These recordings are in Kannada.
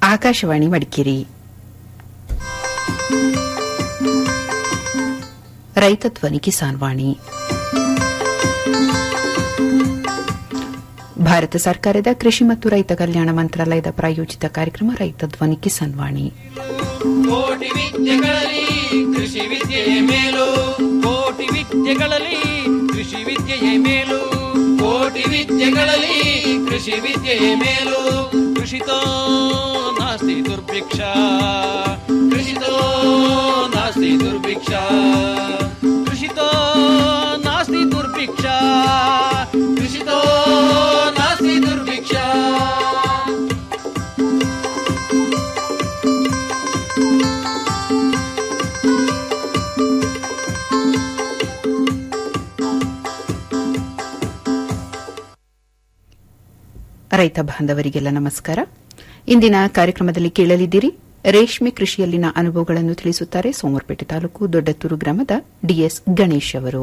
ಆಕಾಶವಾಣಿ ಮಡಿಕೇರಿ ರೈತ ಧ್ವನಿ ಕಿಸಾನ್ ವಾಣಿ ಭಾರತ ಸರ್ಕಾರದ ಕೃಷಿ ಮತ್ತು ರೈತ ಕಲ್ಯಾಣ ಮಂತ್ರಾಲಯದ ಪ್ರಾಯೋಜಿತ ಕಾರ್ಯಕ್ರಮ ರೈತ ಧ್ವನಿ ಕಿಸಾನ್ ವಾಣಿ ಕೋಟಿ ವಿದ್ಯೆಗಳಲ್ಲಿ ಕೃಷಿ ವಿದ್ಯೆಯೇ ಮೇಲು ಕೋಟಿ ವಿದ್ಯೆಗಳಲ್ಲಿ ಕೃಷಿ ವಿದ್ಯೆಯೇ ಮೇಲು ಕೋಟಿ ವಿದ್ಯೆಗಳಲ್ಲಿ ಕೃಷಿ ವಿದ್ಯೆಯೇ ಮೇಲು ಕೃಷಿತೋ ನಾಸ್ತಿ ದುರ್ಭಿಕ್ಷ ಕೃಷಿತೋ ನಾಸ್ತಿ ದುರ್ಭಿಕ್ಷ ಕೃಷಿತೋ ನಾಸ್ತಿ ದುರ್ಭಿಕ್ಷ ಕೃಷಿತೋ ನಾಸ್ತಿ ದುರ್ಭಿಕ್ಷ ರೈತ ಬಾಂಧವರಿಗೆಲ್ಲ ನಮಸ್ಕಾರ ಇಂದಿನ ಕಾರ್ಯಕ್ರಮದಲ್ಲಿ ಕೇಳಲಿದ್ದೀರಿ ರೇಷ್ಮೆ ಕೃಷಿಯಲ್ಲಿನ ಅನುಭವಗಳನ್ನು ತಿಳಿಸುತ್ತಾರೆ ಸೋಮವಾರಪೇಟೆ ತಾಲೂಕು ದೊಡ್ಡತ್ತೂರು ಗ್ರಾಮದ ಡಿಎಸ್ ಗಣೇಶ್ ಅವರು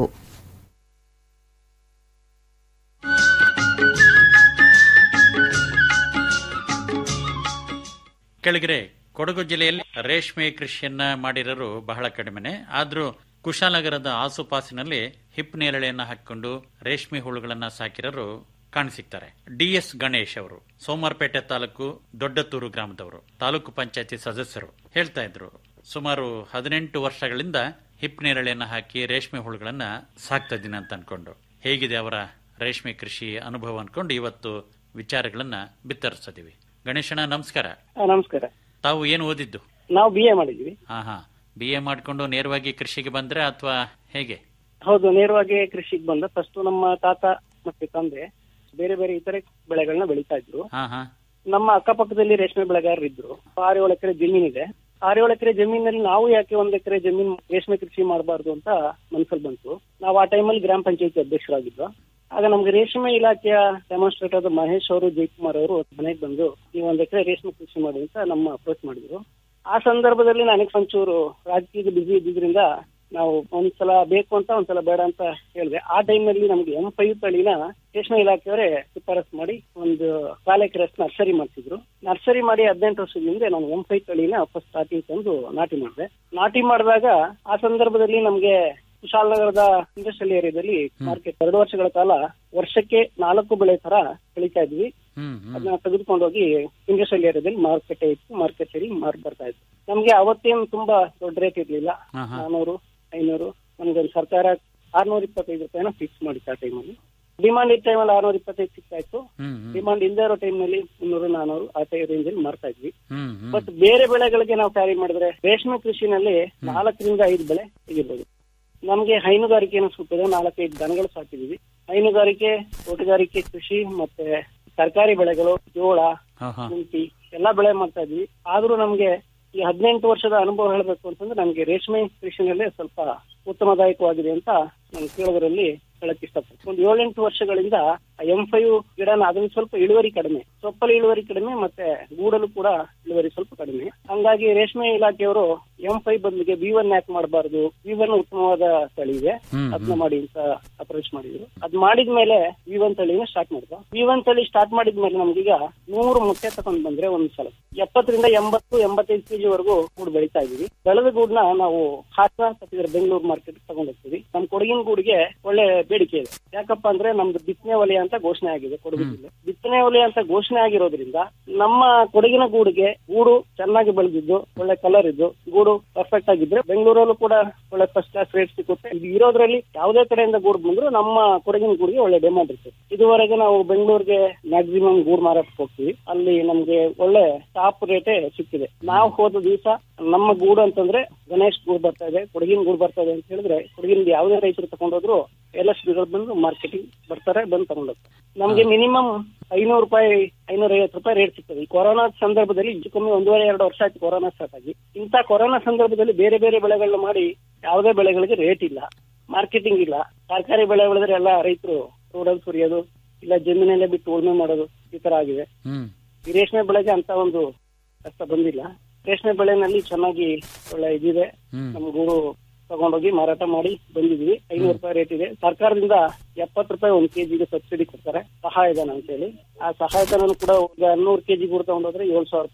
ಕೆಳಗರೆ ಕೊಡಗು ಜಿಲ್ಲೆಯಲ್ಲಿ ರೇಷ್ಮೆ ಕೃಷಿಯನ್ನ ಮಾಡಿರೋರು ಬಹಳ ಕಡಿಮೆನೆ ಆದ್ರೂ ಕುಶಾಲನಗರದ ಆಸುಪಾಸಿನಲ್ಲಿ ಹಿಪ್ ನೇರಳೆಯನ್ನ ಹಾಕಿಕೊಂಡು ರೇಷ್ಮೆ ಹುಳುಗಳನ್ನ ಸಾಕಿರೋರು ಕಾಣಸಿಗ್ತಾರೆ ಡಿಎಸ್ ಗಣೇಶ್ ಅವರು ಸೋಮವಾರಪೇಟೆ ತಾಲೂಕು ದೊಡ್ಡತೂರು ಗ್ರಾಮದವರು ತಾಲೂಕು ಪಂಚಾಯತಿ ಸದಸ್ಯರು ಹೇಳ್ತಾ ಇದ್ರು ಸುಮಾರು ಹದಿನೆಂಟು ವರ್ಷಗಳಿಂದ ಹಿಪ್ ನೇರಳೆಯನ್ನ ಹಾಕಿ ರೇಷ್ಮೆ ಹುಳುಗಳನ್ನ ಸಾಕ್ತಾ ಇದ್ದೀನಿ ಅಂತ ಅನ್ಕೊಂಡು ಹೇಗಿದೆ ಅವರ ರೇಷ್ಮೆ ಕೃಷಿ ಅನುಭವ ಅನ್ಕೊಂಡು ಇವತ್ತು ವಿಚಾರಗಳನ್ನ ಬಿತ್ತರಿಸ್ತಿದೀವಿ ಗಣೇಶಣ್ಣ ನಮಸ್ಕಾರ ಆ, ನಮಸ್ಕಾರ ತಾವು ಏನು ಓದಿದ್ದು ನಾವು ಬಿ ಎ ಮಾಡಿದ್ವಿ ಹಾ ಹಾ ಬಿ ಎ ಮಾಡ್ಕೊಂಡು ನೇರವಾಗಿ ಕೃಷಿಗೆ ಬಂದ್ರೆ ಅಥವಾ ಹೇಗೆ ಹೌದು ನೇರವಾಗಿ ಕೃಷಿಗೆ ಬಂದ ಫಸ್ಟ್ ನಮ್ಮ ತಾತ ಮತ್ತೆ ತಂದೆ ಬೇರೆ ಬೇರೆ ಇತರೆ ಬೆಳೆಗಳನ್ನ ಬೆಳೀತಾ ಇದ್ರು ಹಾ ಹಾ ನಮ್ಮ ಅಕ್ಕಪಕ್ಕದಲ್ಲಿ ರೇಷ್ಮೆ ಬೆಳೆಗಾರರು ಇದ್ರು ಆರು ಏಳು ಎಕರೆ ಜಮೀನಿದೆ ಆರು ಏಳು ಎಕರೆ ಜಮೀನಲ್ಲಿ ನಾವು ಯಾಕೆ ಒಂದ್ ಎಕರೆ ಜಮೀನ್ ರೇಷ್ಮೆ ಕೃಷಿ ಮಾಡಬಾರ್ದು ಅಂತ ಮನ್ಸಲ್ಲಿ ಬಂತು ನಾವು ಆ ಟೈಮಲ್ಲಿ ಗ್ರಾಮ ಪಂಚಾಯತಿ ಅಧ್ಯಕ್ಷರಾಗಿದ್ವು ಆಗ ನಮ್ಗೆ ರೇಷ್ಮೆ ಇಲಾಖೆಯ ಡೆಮಾನ್ಸ್ಟ್ರೇಟರ್ ಮಹೇಶ್ ಅವರು ಜಯಕುಮಾರ್ ಅವರು ಮನೆಗೆ ಬಂದು ನೀವು ಒಂದ್ ಎಕರೆ ರೇಷ್ಮೆ ಕೃಷಿ ಮಾಡಿ ಅಂತ ನಮ್ಮ ಅಪ್ರೋಚ್ ಮಾಡಿದ್ರು ಆ ಸಂದರ್ಭದಲ್ಲಿ ನನಗೆ ಒಂಚೂರು ರಾಜಕೀಯದ ಬಿಸಿ ಇದ್ದಿದ್ರಿಂದ ನಾವು ಒಂದ್ಸಲ ಬೇಕು ಅಂತ ಒಂದ್ಸಲ ಬೇಡ ಅಂತ ಹೇಳಿದೆ ಆ ಟೈಮಲ್ಲಿ ನಮ್ಗೆ ಎಂ ಫೈವ್ ತಳಿನ ರೇಷ್ಮೆ ಇಲಾಖೆಯವರೇ ಶಿಫಾರಸ್ ಮಾಡಿ ಒಂದು ಕಾಲ್ ಎಕರೆ ನರ್ಸರಿ ಮಾಡ್ತಿದ್ರು ನರ್ಸರಿ ಮಾಡಿ ಹದಿನೆಂಟು ವರ್ಷದ ಹಿಂದೆ ನಾನು ಎಂ ಫೈವ್ ತಳಿನ ಫಸ್ಟ್ ಸ್ಟಾರ್ಟಿಂಗ್ ತಂದು ನಾಟಿ ಮಾಡಿದೆ ನಾಟಿ ಮಾಡಿದಾಗ ಆ ಸಂದರ್ಭದಲ್ಲಿ ನಮ್ಗೆ ಕುಶಾಲನಗರದ ಇಂಡಸ್ಟ್ರಿಯಲ್ ಏರಿಯಾದಲ್ಲಿ ಮಾರ್ಕೆಟ್ ಎರಡು ವರ್ಷಗಳ ಕಾಲ ವರ್ಷಕ್ಕೆ ನಾಲ್ಕು ಬೆಳೆ ತರ ಬೆಳೀತಾ ಇದ್ವಿ ಹ್ಮ್ ಹ್ಮ್ ಅದನ್ನ ತೆಗೆದುಕೊಂಡು ಹೋಗಿ ಇಂಡಸ್ಟ್ರಿಯಲ್ ಏರಿಯಾದಲ್ಲಿ ಮಾರ್ಕೆಟ್ ಇತ್ತು ಮಾರ್ಕೆಟ್ ಅಲ್ಲಿ ಮಾರ್ ಬರ್ತಾ ಇತ್ತು ನಮ್ಗೆ ಅವತ್ತೇನು ತುಂಬಾ ದೊಡ್ಡ ರೇಟ್ ಇರ್ಲಿಲ್ಲ ಹಾ, ಹಾ. ನಾನೂರು ಐನೂರು ನಮ್ಗೆ ಒಂದು ಸರ್ಕಾರ ಆರ್ನೂರ ಇಪ್ಪತ್ತೈದು ರೂಪಾಯಿನ ಫಿಕ್ಸ್ ಮಾಡಿತ್ತು ಆ ಟೈಮಲ್ಲಿ ಡಿಮಾಂಡ್ ಇದ್ದ ಟೈಮಲ್ಲಿ ಆರ್ನೂರ ಇಪ್ಪತ್ತೈದು ಸಿಗ್ತಾ ಇತ್ತು ಹ್ಮ್ ಹ್ಮ್ ಡಿಮಾಂಡ್ ಇಲ್ಲದೆ ಇರೋ ಟೈಮ್ನಲ್ಲಿ ಮುನ್ನೂರು ನಾನೂರು ಆ ಟೈ ರೇಂಜ್ ಅಲ್ಲಿ ಮಾರ್ತಾ ಇದ್ವಿ ಹ್ಮ್ ಹ್ಮ್ ಬಟ್ ಬೇರೆ ಬೆಳೆಗಳಿಗೆ ನಾವು ಕ್ಯಾರಿ ಮಾಡಿದ್ರೆ ರೇಷ್ಮೆ ಕೃಷಿನಲ್ಲಿ ನಾಲ್ಕರಿಂದ ಐದು ಬೆಳೆ ತೆಗಿಬಹುದು ನಮ್ಗೆ ಹೈನುಗಾರಿಕೆಯನ್ನು ಸುತ್ತದೆ ನಾಲ್ಕೈದು ದನಗಳು ಸಾಕಿದೀವಿ ಹೈನುಗಾರಿಕೆ ತೋಟಗಾರಿಕೆ ಕೃಷಿ ಮತ್ತೆ ತರಕಾರಿ ಬೆಳೆಗಳು ಜೋಳ ಹಾ ಹಾ ಶುಂಠಿ ಎಲ್ಲಾ ಬೆಳೆ ಮಾಡ್ತಾ ಇದ್ವಿ ಆದ್ರೂ ನಮ್ಗೆ ಈ ಹದಿನೆಂಟು ವರ್ಷದ ಅನುಭವ ಹೇಳಬೇಕು ಅಂತಂದ್ರೆ ನಮ್ಗೆ ರೇಷ್ಮೆ ಕೃಷಿನಲ್ಲೇ ಸ್ವಲ್ಪ ಉತ್ತಮದಾಯಕವಾಗಿದೆ ಅಂತ ನಾನು ಕೇಳೋದ್ರಲ್ಲಿ ಹೇಳಕ್ ಇಷ್ಟಪಡ್ತೀನಿ ಒಂದು ಏಳೆಂಟು ವರ್ಷಗಳಿಂದ ಎಂ ಫೈವ್ ಗಿಡನ ಅದನ್ನ ಸ್ವಲ್ಪ ಇಳುವರಿ ಕಡಿಮೆ ಸೊಪ್ಪಲ್ಲಿ ಇಳುವರಿ ಕಡಿಮೆ ಮತ್ತೆ ಗೂಡಲು ಕೂಡ ಇಳುವರಿ ಸ್ವಲ್ಪ ಕಡಿಮೆ ಹಂಗಾಗಿ ರೇಷ್ಮೆ ಇಲಾಖೆಯವರು ಎಂ ಫೈವ್ ಬದಲಿಗೆ ವಿ ಒನ್ ಯಾಕೆ ಮಾಡಬಾರ್ದು ವಿ ಒನ್ ಉತ್ತಮವಾದ ತಳಿ ಇದೆ ಹ್ಮ್, ಅದನ್ನ ಮಾಡಿ ಅಂತ ಅಪ್ರೋಚ್ ಮಾಡಿದ್ರು ಅದ್ ಮಾಡಿದ್ಮೇಲೆ ವಿ ಒನ್ ತಳಿನ ಸ್ಟಾರ್ಟ್ ಮಾಡಿದ್ರು ವಿ ಒನ್ ತಳಿ ಸ್ಟಾರ್ಟ್ ಮಾಡಿದ್ಮೇಲೆ ನಮ್ಗೀಗ ನೂರು ಮೊಟ್ಟೆ ತಗೊಂಡ್ ಬಂದ್ರೆ ಒಂದ್ ಸಲ ಎಪ್ಪತ್ತರಿಂದ ಎಂಬತ್ತು ಎಂಬತ್ತೈದು ಕೆಜಿ ವರೆಗೂ ಗೂಡು ಬೆಳೀತಾ ಇದೀವಿ ಬೆಳೆದ ಗೂಡ್ನ ನಾವು ಹಾಸನ ತಪ್ಪಿದ್ರೆ ಬೆಂಗಳೂರು ಮಾರ್ಕೆಟ್ ತಗೊಂಡ್ ಹೋಗ್ತೀವಿ ನಮ್ ಕೊಡಗಿನ ಗೂಡಿಗೆ ಒಳ್ಳೆ ಬೇಡಿಕೆ ಇದೆ ಯಾಕಪ್ಪ ಅಂದ್ರೆ ನಮ್ದು ಬಿತ್ತನೆ ವಲಯ ಅಂತ ಘೋಷಣೆ ಆಗಿದೆ ಕೊಡಗು ಜಿಲ್ಲೆ ಬಿತ್ತನೆ ವಲಯ ಅಂತ ಘೋಷಣೆ ಆಗಿರೋದ್ರಿಂದ ನಮ್ಮ ಕೊಡಗಿನ ಗೂಡಿಗೆ ಗೂಡು ಚೆನ್ನಾಗಿ ಬೆಳೆದಿದ್ದು ಒಳ್ಳೆ ಕಲರ್ ಇದ್ದು ಗೂಡು ಪರ್ಫೆಕ್ಟ್ ಆಗಿದ್ರೆ ಬೆಂಗಳೂರಲ್ಲೂ ಕೂಡ ಒಳ್ಳೆ ಫಸ್ಟ್ ಕ್ಲಾಸ್ ರೇಟ್ ಸಿಗುತ್ತೆ ಇದು ಇರೋದ್ರಲ್ಲಿ ಯಾವುದೇ ಕಡೆಯಿಂದ ಗೂಡು ಬಂದ್ರು ನಮ್ಮ ಕೊಡಗಿನ ಗೂಡಿಗೆ ಒಳ್ಳೆ ಡಿಮಾಂಡ್ ಇರ್ತದೆ ಇದುವರೆಗೆ ನಾವು ಬೆಂಗಳೂರಿಗೆ ಮ್ಯಾಕ್ಸಿಮಮ್ ಗೂಡು ಮಾರಾಟಕ್ಕೆ ಹೋಗ್ತೀವಿ ಅಲ್ಲಿ ನಮ್ಗೆ ಒಳ್ಳೆ ಟಾಪ್ ರೇಟೇ ಸಿಕ್ಕಿದೆ ನಾವು ಹೋದ ದಿವಸ ನಮ್ಮ ಗೂಡು ಅಂತಂದ್ರೆ ಗಣೇಶ್ ಗೂಡು ಬರ್ತಾ ಇದೆ ಕೊಡಗಿನ ಗೂಡು ಬರ್ತಾ ಇದೆ ಅಂತ ಹೇಳಿದ್ರೆ ಕೊಡಗಿನ ಯಾವುದೇ ರೈತರು ತಗೊಂಡೋದ್ರು ಎಲ್ಲ ಗಳು ಬಂದು ಮಾರ್ಕೆಟಿಂಗ್ ಬರ್ತಾರೆ ಬಂದು ತಗೊಂಡೋಗ್ತಾರೆ ನಮ್ಗೆ ಮಿನಿಮಮ್ ಐನೂರು ರೂಪಾಯಿ ಐನೂರ ಐವತ್ತು ರೂಪಾಯಿ ರೇಟ್ ಸಿಗ್ತದೆ ಈ ಕೊರೋನಾ ಸಂದರ್ಭದಲ್ಲಿ ಹೆಚ್ಚು ಕಮ್ಮಿ ಒಂದೂವರೆ ಎರಡು ವರ್ಷ ಆಯ್ತು ಕೊರೋನಾ ಸ್ಟಾರ್ಟ್ ಆಗಿ ಇಂಥ ಕೊರೋನಾ ಸಂದರ್ಭದಲ್ಲಿ ಬೇರೆ ಬೇರೆ ಬೆಳೆಗಳನ್ನ ಮಾಡಿ ಯಾವುದೇ ಬೆಳೆಗಳಿಗೆ ರೇಟ್ ಇಲ್ಲ ಮಾರ್ಕೆಟಿಂಗ್ ಇಲ್ಲ ತರಕಾರಿ ಬೆಳೆ ಬೆಳೆದ್ರೆ ಎಲ್ಲ ರೈತರು ರೋಡಲ್ಲಿ ಸುರಿಯೋದು ಇಲ್ಲ ಜಮೀನಲ್ಲೇ ಬಿಟ್ಟು ಉಳುಮೆ ಮಾಡೋದು ಈ ತರ ಆಗಿದೆ ಹ್ಮ್ ಈ ರೇಷ್ಮೆ ಬೆಳೆಗೆ ಅಂತ ಒಂದು ಕಷ್ಟ ಬಂದಿಲ್ಲ ರೇಷ್ಮೆ ಬೆಳೆನಲ್ಲಿ ಚೆನ್ನಾಗಿ ಒಳ್ಳೆ ಇದಿದೆ ಹ್ಮ್ ನಮ್ಮ ಗೂಡು ತಗೊಂಡೋಗಿ ಮಾರಾಟ ಮಾಡಿ ಬಂದಿದ್ವಿ ಐನೂರು ರೂಪಾಯಿ ರೇಟ್ ಇದೆ ಸರ್ಕಾರದಿಂದ ಎಪ್ಪತ್ತು ರೂಪಾಯಿ ಒಂದು ಕೆಜಿಗೆ ಸಬ್ಸಿಡಿ ಕೊಡ್ತಾರೆ ಸಹಾಯಧನ ಅಂತ ಹೇಳಿ ಆ ಸಹಾಯಧನ ಕೂಡ ಈಗ ನೂರು ಕೆಜಿ ಗೂಡು ತಗೊಂಡೋದ್ರೆ ಏಳು ಸಾವಿರ ರೂಪಾಯಿ